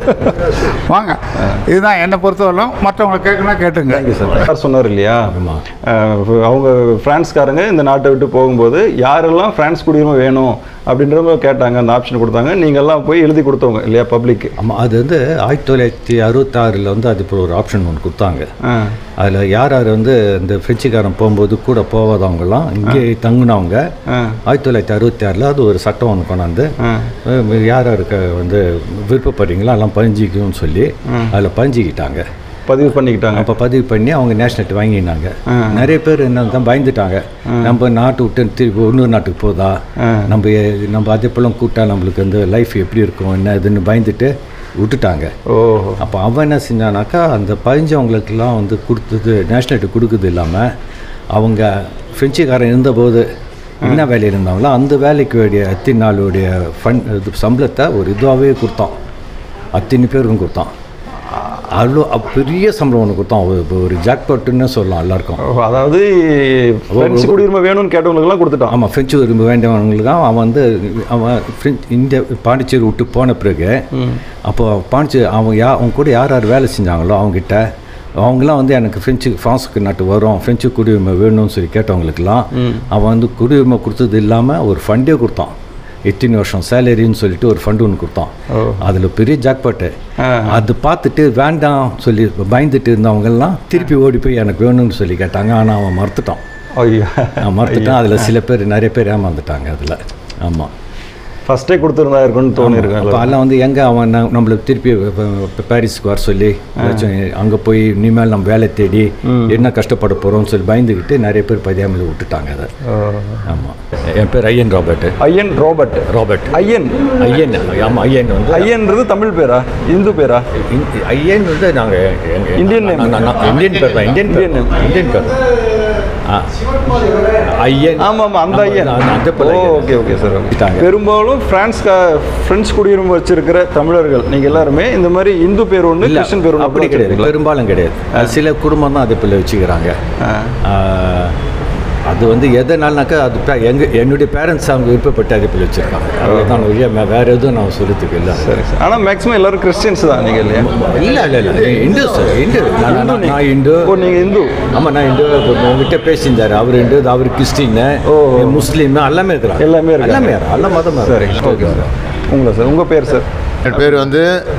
Speaker 5: வாங்க இதுதான் என்னை பொறுத்தவரையிலும் மற்றவங்களை கேட்கணும் கேட்டுங்க
Speaker 1: தேங்க்யூ சார் சார் சொன்னார் இல்லையா அஹ், அவங்க பிரான்ஸ்காரங்க இந்த நாட்டை விட்டு போகும்போது யாரெல்லாம் பிரான்ஸ் குடியுரிமை வேணும் அப்படின்றவங்க கேட்டாங்க அந்த ஆப்ஷன் கொடுத்தாங்க நீங்கள்லாம் போய் எழுதி கொடுத்தவங்க இல்லையா பப்ளிக்
Speaker 3: ஆமாம் அது வந்து ஆயிரத்தி தொள்ளாயிரத்தி அறுபத்தாறில் வந்து அது இப்போ ஒரு ஆப்ஷன் ஒன்று கொடுத்தாங்க அதில் யார் யார் வந்து இந்த ஃப்ரெஞ்சுக்காரன் போகும்போது கூட போகாதவங்கலாம் இங்கே தங்குனவங்க ஆயிரத்தி தொள்ளாயிரத்தி அறுபத்தி ஆறில் அது ஒரு சட்டம் ஒன்று கொண்டாந்து அஹ், யார் யாருக்கு வந்து விருப்பப்படுறீங்களோ எல்லாம் பதிஞ்சிக்கணும்னு சொல்லி அதில் பதிஞ்சிக்கிட்டாங்க
Speaker 1: பதிவு பண்ணிக்கிட்டாங்க
Speaker 3: அப்போ பதிவு பண்ணி அவங்க நேஷனலிட்டி வாங்கினாங்க நிறைய பேர் என்ன தான் பயந்துட்டாங்க நம்ம நாட்டு விட்டு திருப்பி இன்னொரு நாட்டுக்கு போதா நம்ம எ- நம்ம அதே போல கூட்டா நம்மளுக்கு வந்து லைஃப் எப்படி இருக்கும் என்ன இதுன்னு பயந்துட்டு விட்டுட்டாங்க
Speaker 1: ஓஹோ
Speaker 3: அப்போ அவன் என்ன செஞ்சானாக்கா அந்த பதிஞ்சவங்களுக்கெல்லாம் வந்து கொடுத்தது நேஷனாலிட்டி கொடுக்குறது இல்லாமல் அவங்க ஃப்ரெஞ்சுக்காரன் இருந்தபோது என்ன வேலையில் இருந்தாங்களோ அந்த வேலைக்கு வேண்டிய அத்தனை நாளுடைய ஃபண்ட் இது சம்பளத்தை ஒரு இதுவாகவே கொடுத்தான் அத்தனை பேருக்கும் கொடுத்தான் அவ்வளோ அ- பெரிய சம்பளம் ஒன்று கொடுத்தான் ஒரு- ஒரு ஜாக்பாட்டுன்னு சொல்லலாம் எல்லாருக்கும்
Speaker 1: ஓ, அதாவது பிரெஞ்சு குடியுரிமை வேணும்னு கேட்டவங்களுக்குலாம் கொடுத்துட்டான்
Speaker 3: ஆமாம் ஃப்ரெஞ்சு விரும்ப வேண்டியவங்களுக்கு தான் அவன் வந்து அவன் ஃப்ரெஞ்ச் இந்த பாண்டிச்சேரி விட்டு போன பிறகு அப்போ பாண்டிச்சேரி அவன் யா அவங்க கூட யார் யார் வேலை செஞ்சாங்களோ அவங்ககிட்ட அவங்களாம் வந்து எனக்கு ஃப்ரெஞ்சு ஃப்ரான்ஸுக்கு நாட்டு வரும் ஃப்ரெஞ்சு குடியுரிமை வேணும்னு சொல்லி கேட்டவங்களுக்கெல்லாம் அவன் வந்து குடியுரிமை கொடுத்தது இல்லாமல் ஒரு ஃபண்டே கொடுத்தான் எத்தனை வருஷம் சேலரின்னு சொல்லிட்டு ஒரு ஃபண்டு ஒன்று கொடுத்தான் அதில் பெரிய ஜாக்பாட்டு அது பார்த்துட்டு வேண்டாம் சொல்லி பயந்துட்டு இருந்தவங்கெல்லாம் திருப்பி ஓடி போய் எனக்கு வேணும்னு சொல்லி கேட்டாங்க ஆனால் அவன் மறுத்துட்டான்
Speaker 1: ஐயோ
Speaker 3: நான் மறுத்துட்டேன் அதில் சில பேர் நிறைய பேர் ஏமாந்துட்டாங்க அதில் ஆமாம்
Speaker 1: ஃபர்ஸ்டே கொடுத்துருந்தா இருக்கும்னு தோணி
Speaker 3: அப்போ
Speaker 1: இருக்கும்
Speaker 3: எல்லாம் வந்து எங்கே அவன் ந- நம்மளுக்கு திருப்பி இப்ப- இப்ப பாரிஸ்க்கு வர சொல்லி அங்கே போய் இனிமேல் நம்ம வேலை தேடி என்ன கஷ்டப்பட போகிறோம்னு சொல்லி பயந்துக்கிட்டு நிறைய பேர் பதியாமல் விட்டுட்டாங்க அதை ஆமாம் என் பேர் Ian Robert
Speaker 1: Ian Robert
Speaker 3: Robert
Speaker 1: Ian
Speaker 3: Ian ஆமாம் ஐயன் வந்து
Speaker 1: ஐயன்றது தமிழ் பேரா இந்து பேரா
Speaker 3: இந்- ஐயன் வந்து நாங்கள்
Speaker 1: Indian name.
Speaker 3: இந்தியன் பேர் தான் இந்தியன் பேர்
Speaker 1: Indian name.
Speaker 3: இந்தியன் பேர் ஆ ஐயன்
Speaker 1: ஆமா ஆமா அந்த ஐயன்
Speaker 3: அந்த போல
Speaker 1: ஓ
Speaker 3: ஐயன்.
Speaker 1: ஓகே ஓகே சார்
Speaker 3: விட்டாங்க.
Speaker 1: பெரும்பாலும் பிரான்ஸ் பிரெஞ்சு குடியுரிமை வச்சிருக்கிற தமிழர்கள் நீங்க எல்லாருமே இந்த மாதிரி இந்து பேர் ஒன்று
Speaker 3: இல்ல,
Speaker 1: கிறிஸ்டின் பேர் ஒன்று
Speaker 3: அப்படி கிடையாது பெரும்பாலும் கிடையாது சில குடும்பம் தான் அதை பிள்ளை வச்சுக்கிறாங்க ஆ, அது வந்து எதனாலனாக்கா அது பே- எங்க என்னுடைய பேரண்ட்ஸ் அவங்க விருப்பப்பட்ட அறிப்பில் வச்சுருக்காங்க அதுதான் ஒழிய மே- வேற எதுவும் நான் சொல்கிறதுக்கு இல்லை
Speaker 1: சரி சார் ஆனால் மேக்ஸிமம் எல்லாரும் கிறிஸ்டியன்ஸ் தான் நீங்கள் இல்லையா
Speaker 3: இல்லை இல்லை இல்லை இந்து சார் இந்து நான் நான் நான் இந்து
Speaker 1: ஓ நீங்கள் இந்து
Speaker 3: ஆமாம் நான் இந்து இப்போ உங்ககிட்ட பேசியிருந்தாரு அவர் இந்து அவர் கிறிஸ்டின் முஸ்லீம் எல்லாமே இருக்கிறாங்க
Speaker 1: எல்லாமே இருக்காங்க.
Speaker 3: எல்லாமே எல்லா மதமும்
Speaker 1: சரி ஓகே சார் உங்களை சார் உங்கள் பேர் சார்
Speaker 7: என் பேர் வந்து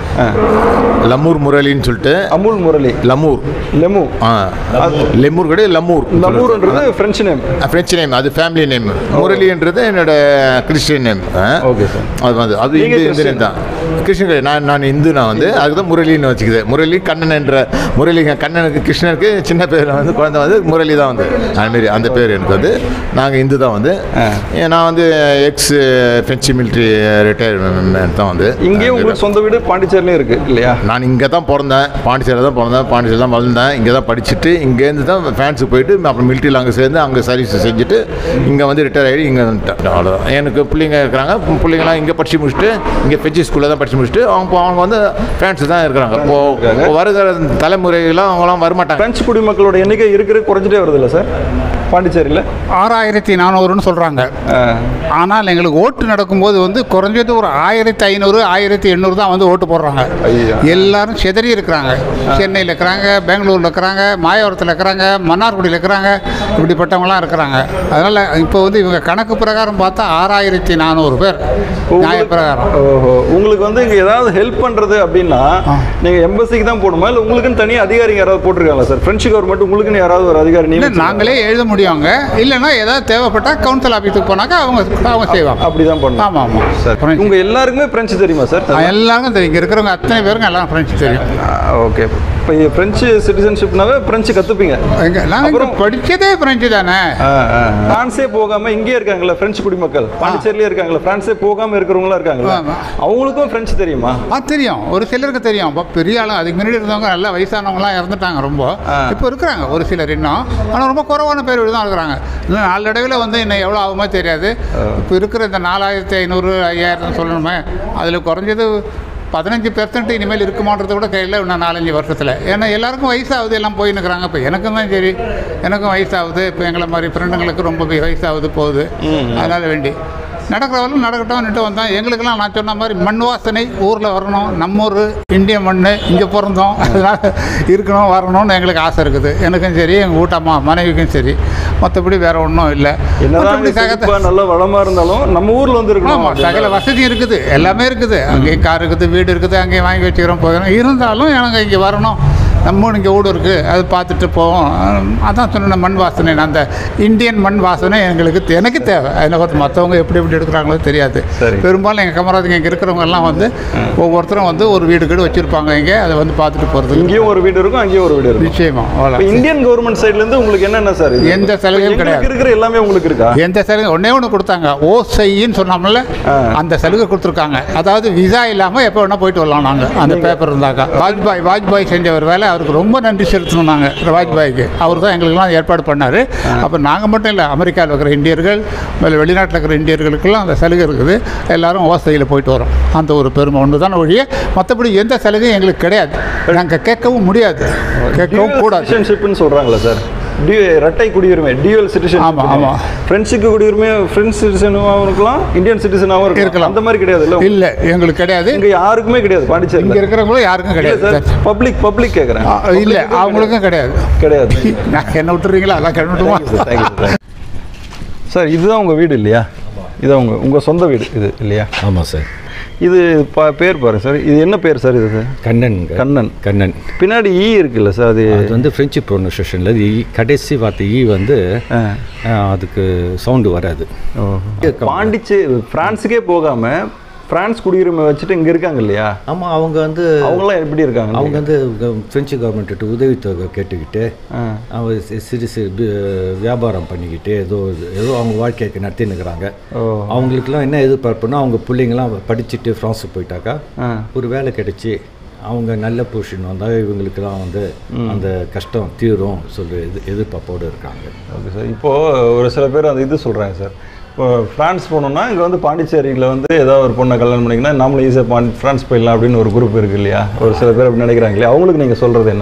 Speaker 7: லம்மூர் முரளின்னு சொல்லிட்டு
Speaker 1: அமுல் முரளி
Speaker 7: லம்மூர்
Speaker 1: லெமு
Speaker 7: ஆ லெம்மூர் கிடையாது லம்மூர்
Speaker 1: லமூர்ன்றது ஃப்ரெஞ்சு நேம்
Speaker 7: ஃப்ரெஞ்சு நேம் அது ஃபேமிலி நேம் முரளின்றது என்னோட கிறிஸ்டியன் நேம்
Speaker 1: ஓகே சார்
Speaker 7: அது வந்து அது
Speaker 1: நீங்க
Speaker 7: இந்து இந்து
Speaker 1: Christian?
Speaker 7: தான் கிருஷ்ணன் கிடையாது. நான் நான் இந்து நான் வந்து அதுக்கு தான் முரளின்னு வச்சுக்குது முரளி கண்ணன் என்ற முரளி கண்ணனுக்கு கிருஷ்ணனுக்கு சின்ன பேர் வந்து குழந்தை வந்து முரளி தான் வந்து அதுமாரி அந்த பேர் எனக்கு வந்து நாங்கள் இந்து தான் வந்து ஏன் நான் வந்து எக்ஸ் ஃப்ரெஞ்சு மிலிட்ரி ரிட்டையர்மெண்ட் தான் வந்து
Speaker 1: இங்கேயும் உங்களுக்கு சொந்த வீடு பாண்டிச்சேரிலையும் இருக்கு இல்லையா
Speaker 7: நான் இங்கே தான் பிறந்தேன் பாண்டிச்சேரியில் தான் பிறந்தேன் பாண்டிச்சேரி தான் வளர்ந்தேன் இங்கே தான் படிச்சுட்டு இங்கேருந்து தான் ஃபேன்ஸுக்கு போயிட்டு அப்புறம் மிலிட்ரியில் அங்கே சேர்ந்து அங்கே சர்வீஸ் செஞ்சுட்டு இங்கே வந்து ரிட்டையர் ஆகி இங்கே வந்துட்டேன் அவ்வளோதான் எனக்கு பிள்ளைங்க இருக்கிறாங்க பிள்ளைங்களாம் இங்கே படித்து முடிச்சுட்டு இங்கே பெஜி ஸ்கூலில் தான் படித்து முடிச்சுட்டு அவங்க அவங்க வந்து ஃபேன்ஸ் தான் இருக்கிறாங்க இப்போ வருகிற தலைமுறையெல்லாம் அவங்களாம் வரமாட்டாங்க
Speaker 1: பிரெஞ்சு குடிமக்களோட எண்ணிக்கை இருக்கிறது குறைஞ்சிட்டே வருது இல்லை சார் பாண்டிச்சேரியில்
Speaker 5: ஆறாயிரத்தி நானூறுன்னு சொல்கிறாங்க ஆனால் எங்களுக்கு ஓட்டு நடக்கும்போது வந்து குறைஞ்சது ஒரு ஆயிரத்தி ஐநூறு ஆயிரத்தி எண்ணூறு தான் வந்து ஓட்டு போடுறாங்க எல்லாரும் சிதறி இருக்கிறாங்க சென்னையில் இருக்கிறாங்க பெங்களூரில் இருக்கிறாங்க மாயவரத்தில் இருக்கிறாங்க மன்னார்குடியில் இருக்கிறாங்க இப்படிப்பட்டவங்களாம் இருக்கிறாங்க அதனால் இப்போ வந்து இவங்க கணக்கு பிரகாரம் பார்த்தா ஆறாயிரத்தி நானூறு பேர் நியாய பிரகாரம்
Speaker 1: ஓஹோ உங்களுக்கு வந்து இங்கே ஏதாவது ஹெல்ப் பண்ணுறது அப்படின்னா நீங்கள் எம்பசிக்கு தான் போகணுமா இல்லை உங்களுக்குன்னு தனியாக அதிகாரிங்க யாராவது போட்டிருக்காங்களா சார் ஃப்ரெஞ்சு கவர்மெண்ட் உங்களுக்குன்னு யாராவது ஒரு அதிகாரி
Speaker 5: இல்லை
Speaker 1: நியமிச்சிருக்காங்களா?
Speaker 5: நாங்களே எழுத முடியுங்க இல்லைன்னா ஏதாவது தேவைப்பட்டால் கவுன்சில் ஆஃபீஸுக்கு போனாக்கா அவங்க அவங்க செய்வாங்க
Speaker 1: அப்படி தான் பண்ணணும்
Speaker 5: ஆமாம் ஆமாம்
Speaker 1: சார் உங்கள் எல்லாருக்குமே ஃப்ரெஞ்சு தெரியுமா சார்
Speaker 5: எல்லாருக்கும் தெரியும் இங்கே இருக்கிறவங்க அத்தனை பேருக்கும் எல்லாம் ஃப்ரெஞ்சு தெரியும்
Speaker 1: ஓகே இப்போ ஃப்ரெஞ்சு சிட்டிசன்ஷிப்னாவே ஃப்ரெஞ்சு கற்றுப்பீங்க
Speaker 5: எங்க நாங்கள் இங்கே படித்ததே ஃப்ரெஞ்சு தானே
Speaker 1: பிரான்ஸே போகாம இங்கே இருக்காங்கல்ல பிரெஞ்சு குடிமக்கள் பாண்டிச்சேரியிலே இருக்காங்கல்ல பிரான்ஸே போகாம இருக்கிறவங்களா இருக்காங்கல்ல
Speaker 5: ஆமா.
Speaker 1: அவங்களுக்கும் பிரெஞ்சு தெரியுமா
Speaker 5: ஆ தெரியும் ஒரு சிலருக்கு தெரியும் இப்போ பெரிய ஆளும் அதுக்கு முன்னாடி இருந்தவங்க நல்லா வயசானவங்களாம் இறந்துட்டாங்க ரொம்ப இப்போ இருக்கிறாங்க ஒரு சிலர் இன்னும் ஆனால் ரொம்ப குறைவான பேர் தான் இருக்கிறாங்க இன்னும் நாளடைவில் வந்து இன்னும் எவ்வளோ ஆகுமோ தெரியாது இப்போ இருக்கிற இந்த நாலாயிரத்தி ஐநூறு ஐயாயிரம் சொல்லணுமே அதில் குறைஞ்சது பதினஞ்சு பெர்சன்ட் இனிமேல் இருக்குமான்றது கூட கையில் இன்னும் நாலஞ்சு வருஷத்தில் ஏன்னா எல்லாருக்கும் வயசாகுது எல்லாம் போயின்னு இருக்கிறாங்க இப்போ எனக்கும் தான் சரி எனக்கும் வயசாகுது இப்போ எங்களை மாதிரி ஃப்ரெண்டுங்களுக்கு ரொம்ப வயசாகுது போகுது அதனால் வேண்டி நடக்கிறவங்களும் நடக்கட்டும்னுட்டு வந்தோம் எங்களுக்கெல்லாம் நான் சொன்ன மாதிரி மண் வாசனை ஊரில் வரணும் நம்ம ஊர் இந்திய மண் இங்கே பிறந்தோம் அதனால் இருக்கணும் வரணும்னு எங்களுக்கு ஆசை இருக்குது எனக்கும் சரி எங்கள் வீட்டம்மா மனைவிக்கும் சரி மற்றபடி வேற ஒன்றும் இல்லை
Speaker 1: என்னதான்
Speaker 5: மற்றபடி
Speaker 1: இங்க
Speaker 5: சகத்த
Speaker 1: செழிப்பா, நல்ல வளமா இருந்தாலும் நம்ம ஊர்ல வந்து இருக்கணும்
Speaker 5: ஆமாம் சகல வசதி இருக்குது எல்லாமே இருக்குது அங்கேயும் கார் இருக்குது வீடு இருக்குது அங்கேயும் வாங்கி வச்சுக்கிறோம் போகிறோம் இருந்தாலும் எனக்கு இங்கே வரணும் நம்ம இங்கே வீடு இருக்குது அது பார்த்துட்டு போவோம் அஹ் அதான் சொன்ன மண் வாசனை அந்த இந்தியன் மண் வாசனை எங்களுக்கு தே- எனக்கு தேவை அதில் ஒரு மற்றவங்க எப்படி எப்படி எடுக்கிறாங்களோ தெரியாது
Speaker 1: சரி.
Speaker 5: பெரும்பாலும் எங்கள் கமராதுங்க இங்கே இருக்கிறவங்க எல்லாம் வந்து ஒவ்வொருத்தரும் வந்து ஒரு வீடு கீடு வச்சுருப்பாங்க இங்கே அதை வந்து பார்த்துட்டு போகிறது
Speaker 1: இங்கேயும் ஒரு வீடு இருக்கும் அங்கேயும் ஒரு வீடு இருக்கும்
Speaker 5: நிச்சயமா அவ்வளோ
Speaker 1: இப்போ இந்தியன் கவர்மெண்ட் சைடுல இருந்து உங்களுக்கு என்னென்ன சார் இது?
Speaker 5: எந்த சலுகையும்
Speaker 1: இப்ப
Speaker 5: கிடையாது.
Speaker 1: எங்களுக்கு இருக்கிற எல்லாமே உங்களுக்கு இருக்கா
Speaker 5: எந்த சலுகை ஒன்றே ஒன்று கொடுத்தாங்க ஓசைன்னு சொன்னோம்ல அந்த சலுகை கொடுத்துருக்காங்க அதாவது விசா இல்லாமல் எப்போ வேணால் போயிட்டு வரலாம் நாங்கள் அந்த பேப்பர் இருந்தாக்கா வாஜ்பாய் வாஜ்பாய் செஞ்ச ஒரு வேலை அவருக்கு ரொம்ப நன்றி செலுத்தணும் நாங்கள் வாஜ்பாய்க்கு அவர் தான் எங்களுக்கெல்லாம் ஏற்பாடு பண்ணார் அப்போ நாங்கள் மட்டும் இல்லை அமெரிக்காவில் இருக்கிற இந்தியர்கள் வெளி- வெளிநாட்டில் இருக்கிற இந்தியர்களுக்கெல்லாம் அந்த சலுகை இருக்குது எல்லாரும் ஓசையில் போயிட்டு வரோம் அந்த ஒரு பெருமை ஒன்று தான் ஒழிய மற்றபடி எந்த சலுகையும் எங்களுக்கு கிடையாது நாங்கள் கேட்கவும் முடியாது கேட்கவும் கூடாது
Speaker 1: சிட்டிசன்ஷிப்னு சொல்றாங்களா சார் டியூ இரட்டை குடியுரிமை டியூவல் சிட்டிசன்
Speaker 5: ஆமா, ஆமா.
Speaker 1: ஃப்ரெண்ட்ஸுக்கு குடியுரிமை ஃப்ரெண்ட்ஸ் சிட்டிசனாகவும் இருக்கலாம் இந்தியன் சிட்டிசனாகவும் இருக்கலாம்
Speaker 5: இருக்கலாம்.
Speaker 1: அந்த மாதிரி கிடையாது இல்லை
Speaker 5: இல்லை எங்களுக்கு கிடையாது
Speaker 1: இங்க யாருக்குமே கிடையாது
Speaker 5: இங்கே
Speaker 1: பாண்டிச்சேரியில்
Speaker 5: இருக்கிறவங்களும் யாருக்கும் கிடையாது
Speaker 1: பப்ளிக் பப்ளிக் கேட்குறேன்
Speaker 5: ஆ, இல்ல அவங்களுக்கும் கிடையாது
Speaker 1: கிடையாது
Speaker 5: நான் என்ன விட்டுறீங்களா அதெல்லாம் கிளம்பிட்டுமா
Speaker 1: சார் இதுதான் உங்கள் வீடு இல்லையா இதான் உங்கள் உங்கள் சொந்த வீடு இது இல்லையா
Speaker 3: ஆமாம் சார்
Speaker 1: இது பா பேர் பாருங்க சார் இது என்ன பேர் சார் இது
Speaker 3: கண்ணன்
Speaker 1: கண்ணன்
Speaker 3: கண்ணன்
Speaker 1: பின்னாடி ஈ இருக்குல்ல சார் அது
Speaker 3: அது வந்து ஃப்ரெஞ்சு ப்ரொனன்சியேஷனில் ஈ கடைசி வார்த்தை ஈ வந்து
Speaker 1: ஆ.
Speaker 3: ஆ, அதுக்கு சவுண்டு வராது
Speaker 1: பாண்டிச்சே பிரான்ஸுக்கே போகாம பிரான்ஸ் குடியுரிமை வச்சுட்டு இங்க இருக்காங்க இல்லையா
Speaker 3: ஆமாம் அவங்க வந்து
Speaker 1: அவங்களாம் எப்படி இருக்காங்க
Speaker 3: அவங்க வந்து க- பிரெஞ்சு கவர்மெண்ட்டு உதவித்தொகை கேட்டுக்கிட்டு அவங்க சி- சிறு சிறு பி- வியாபாரம் பண்ணிக்கிட்டு ஏதோ இது- ஏதோ அவங்க வாழ்க்கைக்கு நடத்தினுக்கிறாங்க அவங்களுக்குலாம் என்ன எதிர்பார்ப்புனா அவங்க பிள்ளைங்களாம் படிச்சுட்டு ஃப்ரான்ஸுக்கு போயிட்டாக்கா ஒரு வேலை கிடைச்சி அவங்க நல்ல பொசிஷன் வந்தால் இவங்களுக்கெல்லாம் வந்து அந்த கஷ்டம் தீரும் சொல்லி எது எதிர்பார்ப்போடு இருக்காங்க
Speaker 1: ஓகே சார் இப்போது ஒரு சில பேர் அந்த இது சொல்கிறாங்க சார் இப்போ ஃப்ரான்ஸ் போனோம்னா இங்கே வந்து பாண்டிச்சேரியில் வந்து ஏதாவது ஒரு பொண்ணை கல்யாணம் பண்ணிங்கன்னா நாமளும் ஈஸியாக பாண்டி ஃப்ரான்ஸ் போயிடலாம் அப்படின்னு ஒரு குரூப் இருக்கு இல்லையா ஒரு சில பேர் அப்படி நினைக்கிறாங்க இல்லையா அவங்களுக்கு நீங்கள் சொல்கிறது என்ன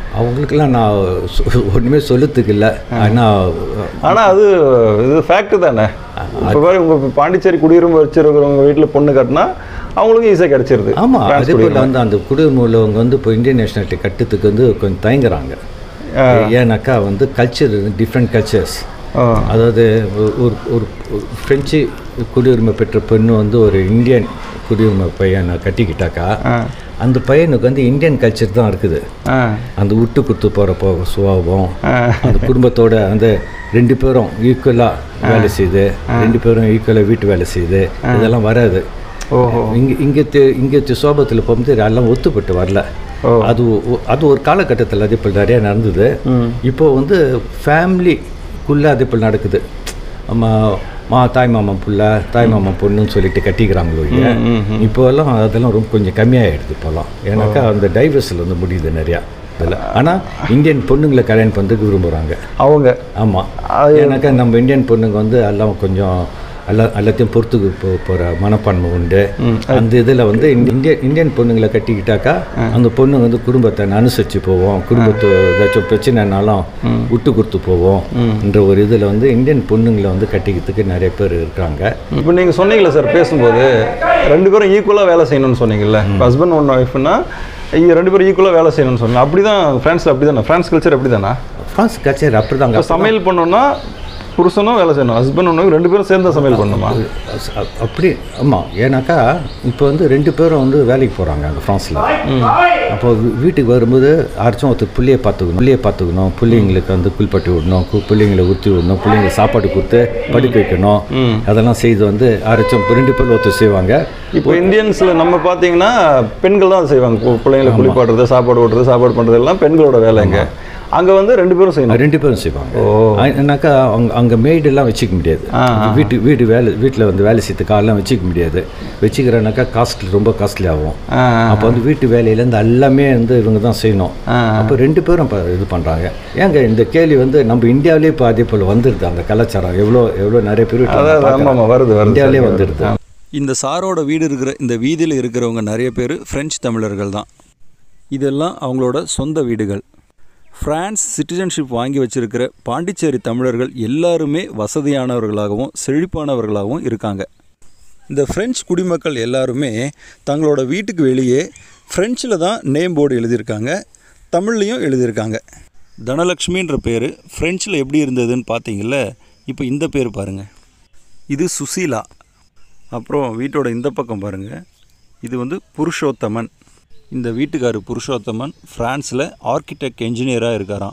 Speaker 3: அவங்களுக்கெல்லாம் நான் சொ- ஒண்ணுமே சொல்லத்துக்கு இல்லை ஆனால்
Speaker 1: ஆனால் அது இது ஃபேக்ட் தானே இப்போ பாரு உங்கள் பாண்டிச்சேரி குடியுரிமை வச்சிருக்கிறவங்க வீட்டில் பொண்ணு கட்டினா அவங்களுக்கும் ஈஸியாக கிடச்சிருது
Speaker 3: ஆமாம் அதே போல் வந்து அந்த குடியுரிமை உள்ளவங்க வந்து இப்போ இந்தியன் நேஷனாலிட்டி கட்டுறதுக்கு வந்து கொஞ்சம் தயங்குறாங்க ஏன்னாக்கா வந்து கல்ச்சர் டிஃப்ரெண்ட் கல்ச்சர்ஸ் அதாவது ஒரு- ஒரு ஒரு ஒரு ஃப்ரெஞ்சு குடியுரிமை பெற்ற பெண்ணு வந்து ஒரு இந்தியன் குடியுரிமை பையனை கட்டிக்கிட்டாக்கா அந்த பையனுக்கு வந்து இந்தியன் கல்ச்சர் தான் இருக்குது அந்த விட்டு கொடுத்து போகிற போ சுபாவம் அந்த குடும்பத்தோட அந்த ரெண்டு பேரும் ஈக்குவலாக வேலை செய்யுது ரெண்டு பேரும் ஈக்குவலாக வீட்டு வேலை செய்யுது இதெல்லாம் வராது
Speaker 1: ஓஹோ
Speaker 3: இங்கே இங்கே இங்கே சோபத்தில் போகும்போது எல்லாம் ஒத்துப்பட்டு வரல அது ஒ- அது ஒரு காலகட்டத்தில் அது இப்போ நிறைய நடந்தது இப்போ வந்து ஃபேமிலிக்குள்ளே அது இப்போ நடக்குது அம்மா மா தாய் மாமன் புள்ள தாய் மாமன் பொண்ணுன்னு சொல்லிட்டு கட்டிக்கிறாங்களோ இல்லையா இப்போ எல்லாம் அதெல்லாம் ரொம்ப கொஞ்சம் கம்மியாகிடுது இப்போல்லாம் ஏன்னாக்கா அந்த டைவர்ஸில் வந்து முடியுது நிறையா இதில் ஆனால் இந்தியன் பொண்ணுங்களை கல்யாணம் பண்ணுறதுக்கு விரும்புகிறாங்க
Speaker 1: அவங்க
Speaker 3: ஆமாம் ஏன்னாக்கா நம்ம இந்தியன் பொண்ணுங்க வந்து எல்லாம் கொஞ்சம் எல்லா எல்லாத்தையும் பொறுத்துக்கு போ போகிற மனப்பான்மை உண்டு அந்த இதில் வந்து இந்த இந்திய இந்தியன் பொண்ணுங்களை கட்டிக்கிட்டாக்கா அந்த பொண்ணுங்க வந்து குடும்பத்தை அனுசரித்து போவோம் குடும்பத்தை ஏதாச்சும் பிரச்சனைனாலும் விட்டு கொடுத்து போவோம் என்ற ஒரு இதில் வந்து இந்தியன் பொண்ணுங்களை வந்து கட்டிக்கிறதுக்கு நிறைய பேர் இருக்காங்க
Speaker 1: இப்போ நீங்கள் சொன்னீங்களே சார் பேசும்போது ரெண்டு பேரும் ஈக்குவலாக வேலை செய்யணும்னு சொன்னீங்கல்ல ஹஸ்பண்ட் ஒன் ஒய்ஃப்னா இங்கே ரெண்டு பேரும் ஈக்குவலாக வேலை செய்யணும்னு சொன்னீங்க அப்படி தான் ஃப்ரான்ஸில் அப்படி தானே ஃப்ரான்ஸ் கல்ச்சர் அப்படி தானே
Speaker 3: ஃப்ரான்ஸ் கல்ச்சர் அப்படி
Speaker 1: இப்போ சமையல் பண்ணோன்னா புருஷனும் வேலை செய்யணும் ஹஸ்பண்ட் ஒன்று ரெண்டு பேரும் சேர்ந்து தான் சமையல் பண்ணணுமா
Speaker 3: அ- அப்படி ஆமாம் ஏன்னாக்கா இப்போ வந்து ரெண்டு பேரும் வந்து வேலைக்கு போகிறாங்க அங்கே ஃப்ரான்ஸில் அப்போ வீ- வீட்டுக்கு வரும்போது யாராச்சும் ஒருத்தர் புள்ளையை பார்த்துக்கணும் புள்ளையை பார்த்துக்கணும் பிள்ளைங்களுக்கு வந்து குளிப்பாட்டி விடணும் கு- பிள்ளைங்களை ஊற்றி விடணும் பிள்ளைங்களுக்கு சாப்பாடு கொடுத்து படிக்க வைக்கணும் அதெல்லாம் செய்து வந்து யாராச்சும் இப்ப ரெண்டு பேர் ஒருத்தர் செய்வாங்க
Speaker 1: இப்போ இந்தியன்ஸில் நம்ம பார்த்தீங்கன்னா பெண்கள் தான் செய்வாங்க கு- பிள்ளைங்களை குளிப்பாட்டுறது சாப்பாடு ஓட்டுறது சாப்பாடு பண்ணுறது எல்லாம் பெண்களோட வேலைங்க அங்கே வந்து ரெண்டு பேரும் செய்யணும்
Speaker 3: ரெண்டு பேரும் செய்வாங்க அ- ஏன்னாக்கா அவங்க அங்கே மெய்டெல்லாம் வச்சுக்க முடியாது வீட்டு வீடு வேலை வீட்டில் வந்து வேலை செய்யறதுக்கு ஆள்லாம் வச்சுக்க முடியாது வச்சுக்கிறனாக்கா காஸ்ட்லி ரொம்ப காஸ்ட்லி ஆகும் அப்போ வந்து வீட்டு வேலையிலேருந்து எல்லாமே வந்து இவங்க தான் செய்யணும் அப்போ ரெண்டு பேரும் இப்போ இது பண்ணுறாங்க ஏங்க இந்த கேள்வி வந்து நம்ம இந்தியாவிலே இப்போ அதே போல் வந்துடுது அந்த கலாச்சாரம் எவ்வளோ எவ்வளோ நிறைய பேர் வீட்டுல
Speaker 1: அதான்,
Speaker 3: பார்க்கறேன்.
Speaker 1: ஆமாம், ஆமாம், வருது, வருது,
Speaker 3: இந்தியாவிலே
Speaker 1: சரி,
Speaker 3: வந்துடுது
Speaker 1: வருது.
Speaker 10: இந்த சாரோட வீடு இருக்கிற இந்த வீதியில் இருக்கிறவங்க நிறைய பேர் ஃப்ரெஞ்சு தமிழர்கள் தான் இதெல்லாம் அவங்களோட சொந்த வீடுகள் பிரான்ஸ் சிட்டிசன்ஷிப் வாங்கி வச்சிருக்கிற பாண்டிச்சேரி தமிழர்கள் எல்லாருமே வசதியானவர்களாகவும் செழிப்பானவர்களாகவும் இருக்காங்க இந்த பிரெஞ்சு குடிமக்கள் எல்லாருமே தங்களோட வீட்டுக்கு வெளியே ஃப்ரெஞ்சில் தான் நேம் போர்டு எழுதியிருக்காங்க தமிழ்லையும் எழுதியிருக்காங்க தனலக்ஷ்மின்ற பேர் ஃப்ரெஞ்சில் எப்படி இருந்ததுன்னு பார்த்தீங்கல்ல இப்போ இந்த பேர் பாருங்கள் இது சுசீலா அப்புறம் வீட்டோட இந்த பக்கம் பாருங்கள் இது வந்து புருஷோத்தமன் இந்த வீட்டுக்காரு புருஷோத்தமன் ஃப்ரான்ஸில் ஆர்கிடெக்ட் என்ஜினியராக இருக்காராம்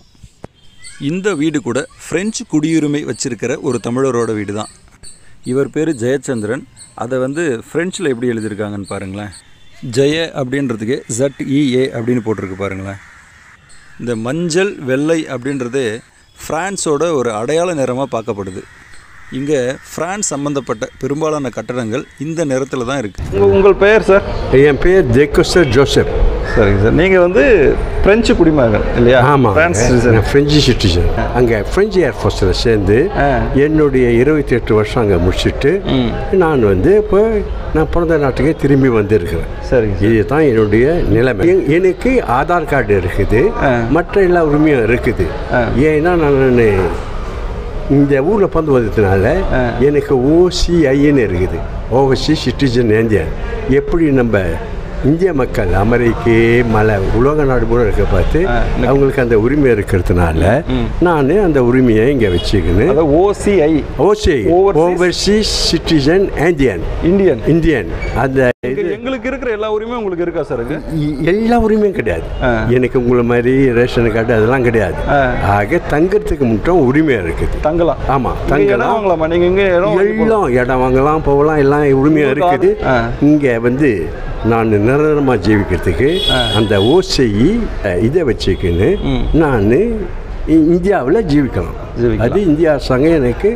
Speaker 10: இந்த வீடு கூட ஃப்ரெஞ்சு குடியுரிமை வச்சிருக்கிற ஒரு தமிழரோட வீடு தான் இவர் பேர் ஜெயச்சந்திரன் அதை வந்து ஃப்ரெஞ்சில் எப்படி எழுதியிருக்காங்கன்னு பாருங்களேன் ஜெய அப்படின்றதுக்கு ஜட் இஏ அப்படின்னு போட்டிருக்கு பாருங்களேன் இந்த மஞ்சள் வெள்ளை அப்படின்றது ஃப்ரான்ஸோட ஒரு அடையாள நிறமாக பார்க்கப்படுது இங்கே ஃப்ரான்ஸ் சம்மந்தப்பட்ட பெரும்பாலான கட்டடங்கள் இந்த நிறத்தில் தான் இருக்குது
Speaker 1: உங்கள் உங்கள் பெயர் சார்
Speaker 11: என் பேர் ஜெக்கோஸ்டர் ஜோசப்
Speaker 1: சரிங்க சார் நீங்கள் வந்து பிரெஞ்சு குடிமகன் இல்லையா
Speaker 11: ஆமாம்
Speaker 1: பிரான்ஸ்
Speaker 11: நான் ஃப்ரெஞ்சு சிட்டிசன் அங்கே ஃப்ரெஞ்சு ஏர்ஃபோர்ஸில் சேர்ந்து என்னுடைய இருபத்தி எட்டு வருஷம் அங்கே முடிச்சுட்டு நான் வந்து இப்போ நான் பிறந்த நாட்டுக்கே திரும்பி வந்திருக்கிறேன்
Speaker 1: சரிங்க
Speaker 11: இதுதான் என்னுடைய நிலைமை எ- எனக்கு ஆதார் கார்டு இருக்குது மற்ற எல்லா உரிமையும் இருக்குது ஏன்னா நான் இந்த ஊரில் பிறந்து வந்ததுனால எனக்கு ஓசிஐன்னு இருக்குது ஓவர்சி சிட்டிசன் இந்தியன் எப்படி நம்ம இந்திய மக்கள் அமெரிக்க மலை உலக நாடு கூட இருக்க பார்த்து அவங்களுக்கு அந்த உரிமை இருக்கிறதுனால நான் அந்த உரிமையை இங்கே வச்சுக்கின்னு
Speaker 1: OCI
Speaker 11: OCI overseas citizen Indian
Speaker 1: Indian
Speaker 11: Indian அந்த
Speaker 1: எங்க- எங்களுக்கு இருக்கிற எல்லா உரிமையும் உங்களுக்கு இருக்கா சார் இங்க?
Speaker 11: இ- எல்லா உரிமையும் கிடையாது எனக்கு உங்களை மாதிரி ரேஷன் கார்டு அதெல்லாம் கிடையாது ஆக தங்கறதுக்கு மட்டும் உரிமை இருக்குது
Speaker 1: தங்கலாம்
Speaker 11: ஆமாம்
Speaker 1: இங்க இடம்
Speaker 11: தங்கலாம்
Speaker 1: வாங்கலாமா நீங்க இங்க இடம் வாங்கி
Speaker 11: எல்லாம் இடம் வாங்கலாம் போகலாம் எல்லாம் உரிமையாக இருக்குது இங்கே வந்து நான் நிரந்தரமாக ஜீவிக்கிறதுக்கு அந்த ஓசையை இதை வச்சுக்கின்னு நான் இந்தியாவில் ஜீவிக்கலாம் அது இந்திய அரசாங்கம் எனக்கு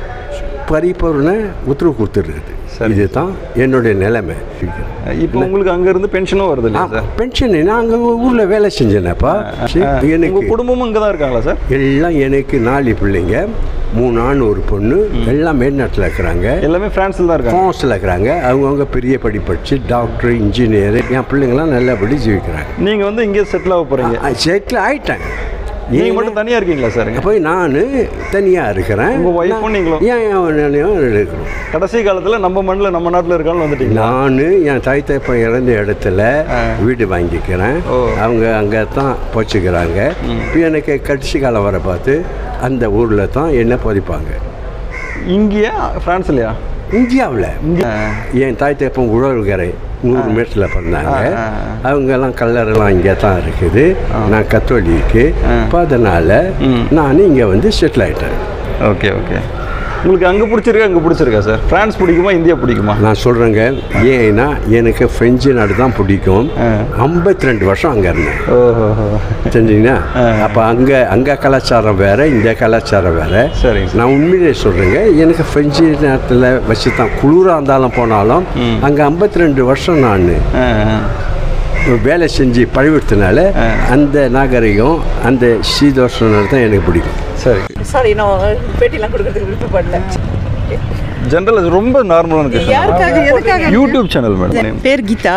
Speaker 11: பரிபூர்ண உத்தரவு கொடுத்துருக்குது இதுதான் என்னுடைய நிலைமை
Speaker 1: இப்போ உங்களுக்கு அங்க இருந்து பென்ஷனும் வருது இல்லையா சார்
Speaker 11: பென்ஷன் நான் அங்கே ஊரில் வேலை செஞ்சேனப்பா
Speaker 1: உங்க
Speaker 11: எனக்கு
Speaker 1: குடும்பமும் இங்க தான் இருக்காங்களா சார்
Speaker 11: எல்லாம் எனக்கு நாலு பிள்ளைங்க மூணு ஆண் ஒரு பொண்ணு எல்லாம் மேல்நாட்டில் இருக்கிறாங்க
Speaker 10: எல்லாமே ஃப்ரான்ஸில் தான் இருக்காங்க
Speaker 11: ஃப்ரான்ஸில் இருக்கிறாங்க அவங்கவுங்க பெரிய படி படித்து டாக்டர் இன்ஜினியர் என் பிள்ளைங்களாம் நல்லபடி ஜீவிக்கிறாங்க
Speaker 10: நீங்கள் வந்து இங்கே செட்டில் ஆக போகிறீங்க
Speaker 11: செட்டில் ஆயிட்டேன்
Speaker 10: நீங்கள் மட்டும் தனியாக இருக்கீங்களா சார்
Speaker 11: போய் நான் தனியாக இருக்கிறேன்
Speaker 10: உங்கள் ஒய்ஃபும் நீங்களும்
Speaker 11: ஏன் ஏன் இருக்கிறோம்
Speaker 10: கடைசி காலத்தில் நம்ம மண்ணில் நம்ம நாட்டில் இருக்கான்னு வந்துட்டீங்க
Speaker 11: நான் என் தாய் தகப்பன் இறந்த இடத்துல வீடு வாங்கிக்கிறேன் அவங்க அங்கே தான் போச்சுக்கிறாங்க இப்போ எனக்கு கடைசி காலம் வர பார்த்து அந்த ஊரில் தான் என்ன பதிப்பாங்க
Speaker 10: இங்கேயா ஃப்ரான்ஸ்லையா
Speaker 11: இந்தியாவில் என் தாய் தகப்பன் உழவுகரை நூறு மீட்டரில் பிறந்தாங்க அவங்கெல்லாம் கல்லறைலாம் இங்கே தான் இருக்குது நான் கத்தோலிக்கு இப்போ அதனால் நான் இங்கே வந்து செட்டில் ஆகிட்டேன்
Speaker 10: ஓகே ஓகே உங்களுக்கு அங்கே பிடிச்சிருக்கா அங்கே பிடிச்சிருக்கா சார் ஃப்ரான்ஸ் பிடிக்குமா இந்தியா பிடிக்குமா
Speaker 11: நான் சொல்கிறேங்க ஏன்னா எனக்கு ஃப்ரெஞ்சு நாடு தான் பிடிக்கும் ஐம்பத்தி ரெண்டு வருஷம் அங்கே இருந்தேன்
Speaker 10: ஓஹோ
Speaker 11: தெரிஞ்சுங்களா அப்போ அங்கே அங்கே கலாச்சாரம் வேறு இந்த கலாச்சாரம் வேறு
Speaker 10: சரி
Speaker 11: நான் உண்மையிலே சொல்கிறேங்க எனக்கு ஃப்ரெஞ்சு நேரத்தில் வச்சு தான் குளிராக இருந்தாலும் போனாலும் அங்கே ஐம்பத்தி ரெண்டு வருஷம் நான் வேலை செஞ்சு பழகிட்டனால அந்த நாகரிகம் அந்த சீதோஷம் தான் எனக்கு பிடிக்கும்
Speaker 10: சரி
Speaker 4: சாரி நான் பேட்டிலாம் கொடுக்கறதுக்கு விருப்பப்படல
Speaker 10: ஜென்ரல் அது ரொம்ப நார்மலான
Speaker 4: யாருக்காக எதுக்காக
Speaker 10: யூடியூப் சேனல் மேடம்
Speaker 4: பேர் கீதா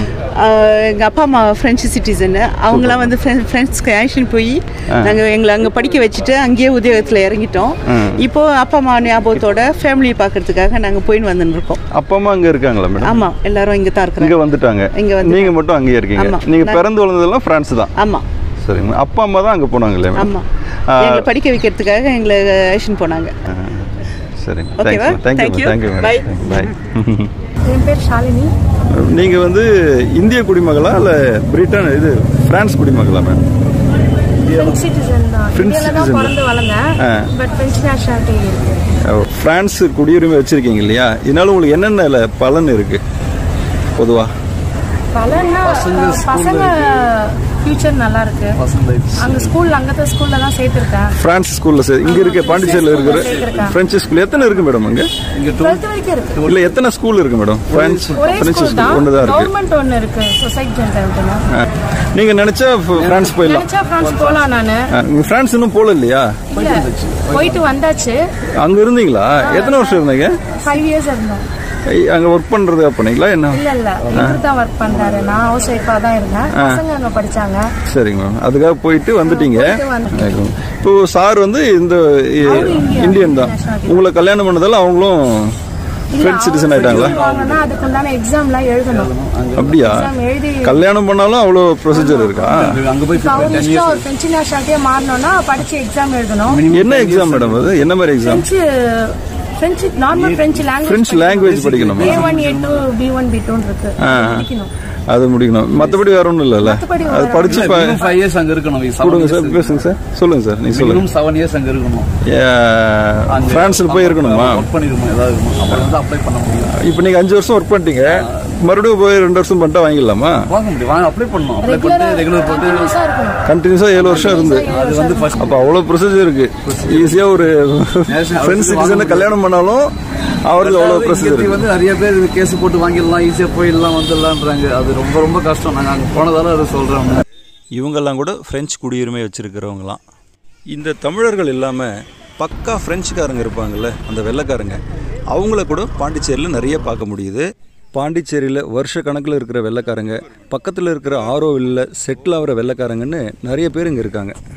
Speaker 4: எங்கள் அப்பா அம்மா ஃப்ரெஞ்சு சிட்டிசனு அவங்களாம் வந்து ஃப்ரெண்ட்ஸ்க்கு ஆக்ஷன் போய் நாங்கள் எங்களை அங்கே படிக்க வச்சுட்டு அங்கேயே உத்தியோகத்தில் இறங்கிட்டோம் இப்போ அப்பா அம்மா ஞாபகத்தோட ஃபேமிலியை பார்க்கறதுக்காக நாங்கள் போயின்னு வந்துன்னு இருக்கோம்
Speaker 10: அப்பா அம்மா அங்கே இருக்காங்களா மேடம்
Speaker 4: ஆமாம் எல்லாரும் இங்கே தான்
Speaker 10: இங்கே
Speaker 4: இருக்கிறாங்க
Speaker 10: வந்துட்டாங்க
Speaker 4: இங்க வந்து-
Speaker 10: நீங்கள் மட்டும் அங்கேயே இருக்கீங்க
Speaker 4: ஆமா.
Speaker 10: நீங்கள்
Speaker 4: நான்-
Speaker 10: பிறந்து வளர்ந்ததெல்லாம் ஃப்ரான்ஸ் தான்
Speaker 4: ஆமாம்
Speaker 10: சரிங்க அப்பா அம்மா தான் அங்கே போனாங்க இல்லையா மேடம்
Speaker 4: ஆமாம் எங்களை படிக்க வைக்கிறதுக்காக எங்களை ஆக்ஷன் போனாங்க
Speaker 10: சரிங்க
Speaker 4: ஓகேவா?
Speaker 10: Thank you
Speaker 4: Thank
Speaker 10: thank you
Speaker 4: you.
Speaker 10: Thank you
Speaker 4: Bye.
Speaker 10: Madam bye
Speaker 6: என் பேர் ஷாலினி
Speaker 10: நீங்கள் வந்து இந்திய குடிமகளா இல்லை பிரிட்டன் இது பிரான்ஸ் குடிமகளா மேம்
Speaker 6: ஃப்ரெஞ்ச் சிட்டிசன் தான்
Speaker 10: French
Speaker 6: இந்தியாவில் தான்
Speaker 10: citizen.
Speaker 6: பிறந்து
Speaker 10: ஆ.
Speaker 6: வளர்ந்தேன் பட் ஃப்ரெஞ்ச் நேஷனாலிட்டி இருக்கு
Speaker 10: பிரான்ஸ் குடியுரிமை வச்சுருக்கீங்க இல்லையா இதனால உங்களுக்கு என்னென்ன பலன் இருக்குது பொதுவாக
Speaker 6: பலன்னா பசங்க ஃபியூச்சர் நல்லா இருக்கு அங்க ஸ்கூல் அங்கத்த ஸ்கூல்ல தான் சேர்த்திருக்கேன்
Speaker 10: பிரான்ஸ் ஸ்கூலில் சே இங்கே இருக்க பாண்டிச்சேரியில் இருக்கிற
Speaker 6: சேர்த்திருக்கேன்.
Speaker 10: ஃப்ரெஞ்சு ஸ்கூல் எத்தனை இருக்குது மேடம் அங்கே
Speaker 6: டுவெல்த் வரைக்கும் இருக்கு
Speaker 10: இல்லை எத்தனை ஸ்கூல் இருக்குது மேடம் பிரான்ஸ்
Speaker 6: ஒரே
Speaker 10: ஃப்ரெஞ்சு
Speaker 6: ஸ்கூல்
Speaker 10: ஸ்கூல்
Speaker 6: தான்
Speaker 10: ஒன்று தான் இருக்குது
Speaker 6: கவர்மெண்ட் ஒன்று இருக்கு சொசைட்டி ஜென்டல்
Speaker 10: நீங்கள் நினச்சா ஃப்ரான்ஸ் போயிடலாம்
Speaker 6: நினைச்சா ஃப்ரான்ஸ் போலாம் நானு
Speaker 10: ஆ, நீங்க ஃப்ரான்ஸ் இன்னும் போகல இல்லையா
Speaker 6: இல்ல போயிட்டு வந்தாச்சு
Speaker 10: அங்கே இருந்தீங்களா எத்தனை வருஷம் இருந்தீங்க
Speaker 6: ஃபைவ் இயர்ஸ் இருந்தோம்
Speaker 10: ஐ- அங்கே ஒர்க் பண்ணுறது பண்ணீங்களா என்ன
Speaker 6: இல்ல இல்ல இவர் தான் ஒர்க் பண்றாரு நான் ஹவுஸ் ஒய்ஃபா தான் இருந்தேன்
Speaker 10: ஆ.
Speaker 6: பசங்க அங்க படிச்சாங்க
Speaker 10: சரிங்க மேம் அதுக்காக போயிட்டு வந்துட்டீங்க
Speaker 6: போயிட்டு வந்துட்டேன்.
Speaker 10: இப்போ சார் வந்து இந்த இ- இந்தியன் தான் உங்களை கல்யாணம் பண்ணதால அவங்களும் ஃப்ரெண்ட் சிட்டிசன் ஆயிட்டாங்களா
Speaker 6: வாங்கன்னா அதுக்குண்டான எக்ஸாம்லாம் எழுதணும்
Speaker 10: அப்படியா
Speaker 6: எக்ஸாம் எழுதி
Speaker 10: கல்யாணம் பண்ணாலும் அவ்வளோ ப்ரொசீஜர் இருக்கா
Speaker 6: இப்ப அவர் இஷ்டம் ஒரு ஃப்ரெஞ்சு நேஷனாலிட்டியா மாறணும்னா படிச்சு எக்ஸாம் எழுதணும்
Speaker 10: என்ன எக்ஸாம் மேடம் அது என்ன மாதிரி exam
Speaker 6: French French normal French language
Speaker 10: French language படிக்கணுமா?
Speaker 6: A one A two B one B டூன்னு இருக்கு
Speaker 10: ஆ.
Speaker 6: படிக்கணும்
Speaker 10: அது முடிக்கணும் மற்றபடி வேற ஒன்றும் இல்லைல்ல
Speaker 6: மத்தபடி
Speaker 10: அது
Speaker 6: வேற
Speaker 10: படிச்சு
Speaker 6: ஒண்ணும்
Speaker 10: ப-
Speaker 6: இல்ல.
Speaker 12: ஃபைவ் இயர்ஸ் அங்கே இருக்கணும்
Speaker 10: கொடுங்க சார் பேசுங்க சார் சொல்லுங்க சார் நீ சொல்லுங்க
Speaker 12: மினிமம் செவன் இயர்ஸ் அங்கே இருக்கணும்
Speaker 10: ஏ, பிரான்ஸ்ல போய் இருக்கணுமா
Speaker 12: ஒர்க் பண்ணிருக்கணும் ஏதாவது இருக்கணும் அப்புறம் வந்து அப்ளை பண்ண முடியும்
Speaker 10: இப்போ நீங்க அஞ்சு வருஷம் ஒர்க் பண்ணிட்டீங்க மறுபடியும் போய் ரெண்டு வருஷம் பண்ணிட்டா வாங்கிடலாமா
Speaker 12: வாங்க முடியும் வாங்க அப்ளை பண்ணணும் அப்ளை பண்ணிட்டு ரெகுலர் போட்டு
Speaker 6: Continuous-ஆ இருக்கணும்
Speaker 10: கண்டினியூஸா ஏழு வருஷம் இருந்து
Speaker 12: அது வந்து ஃபர்ஸ்ட்
Speaker 10: அப்போ அவ்வளோ ப்ரொசீஜர் இருக்கு ஈஸியா ஒரு ஃப்ரெண்ட்ஸ் சிட்டிசனை கல்யாணம் பண்ணாலும் அவருக்கு அவ்வளோ ப்ரொசீஜர்
Speaker 12: இங்க
Speaker 10: இருக்கு
Speaker 12: வந்து நிறைய பேர் கேஸ் போட்டு வாங்கிடலாம் ஈஸியாக போயிடலாம் வந்துடலான்றாங்க அது ரொம்ப ரொம்ப கஷ்டம் நாங்கள் அங்கே போனதால அதை சொல்கிறோம்
Speaker 10: இவங்கெல்லாம் கூட ஃப்ரெஞ்சு குடியுரிமை வச்சுருக்கிறவங்களாம் இந்த தமிழர்கள் இல்லாமல் பக்கா ஃப்ரெஞ்சுக்காரங்க இருப்பாங்கல்ல அந்த வெள்ளைக்காரங்க அவங்கள கூட பாண்டிச்சேரியில் நிறைய பார்க்க முடியுது பாண்டிச்சேரியில் வருஷ கணக்கில் இருக்கிற வெள்ளைக்காரங்க பக்கத்தில் இருக்கிற ஆரோவில்ல செட்டில் ஆகிற வெள்ளைக்காரங்கன்னு நிறைய பேர் இங்கே இருக்காங்க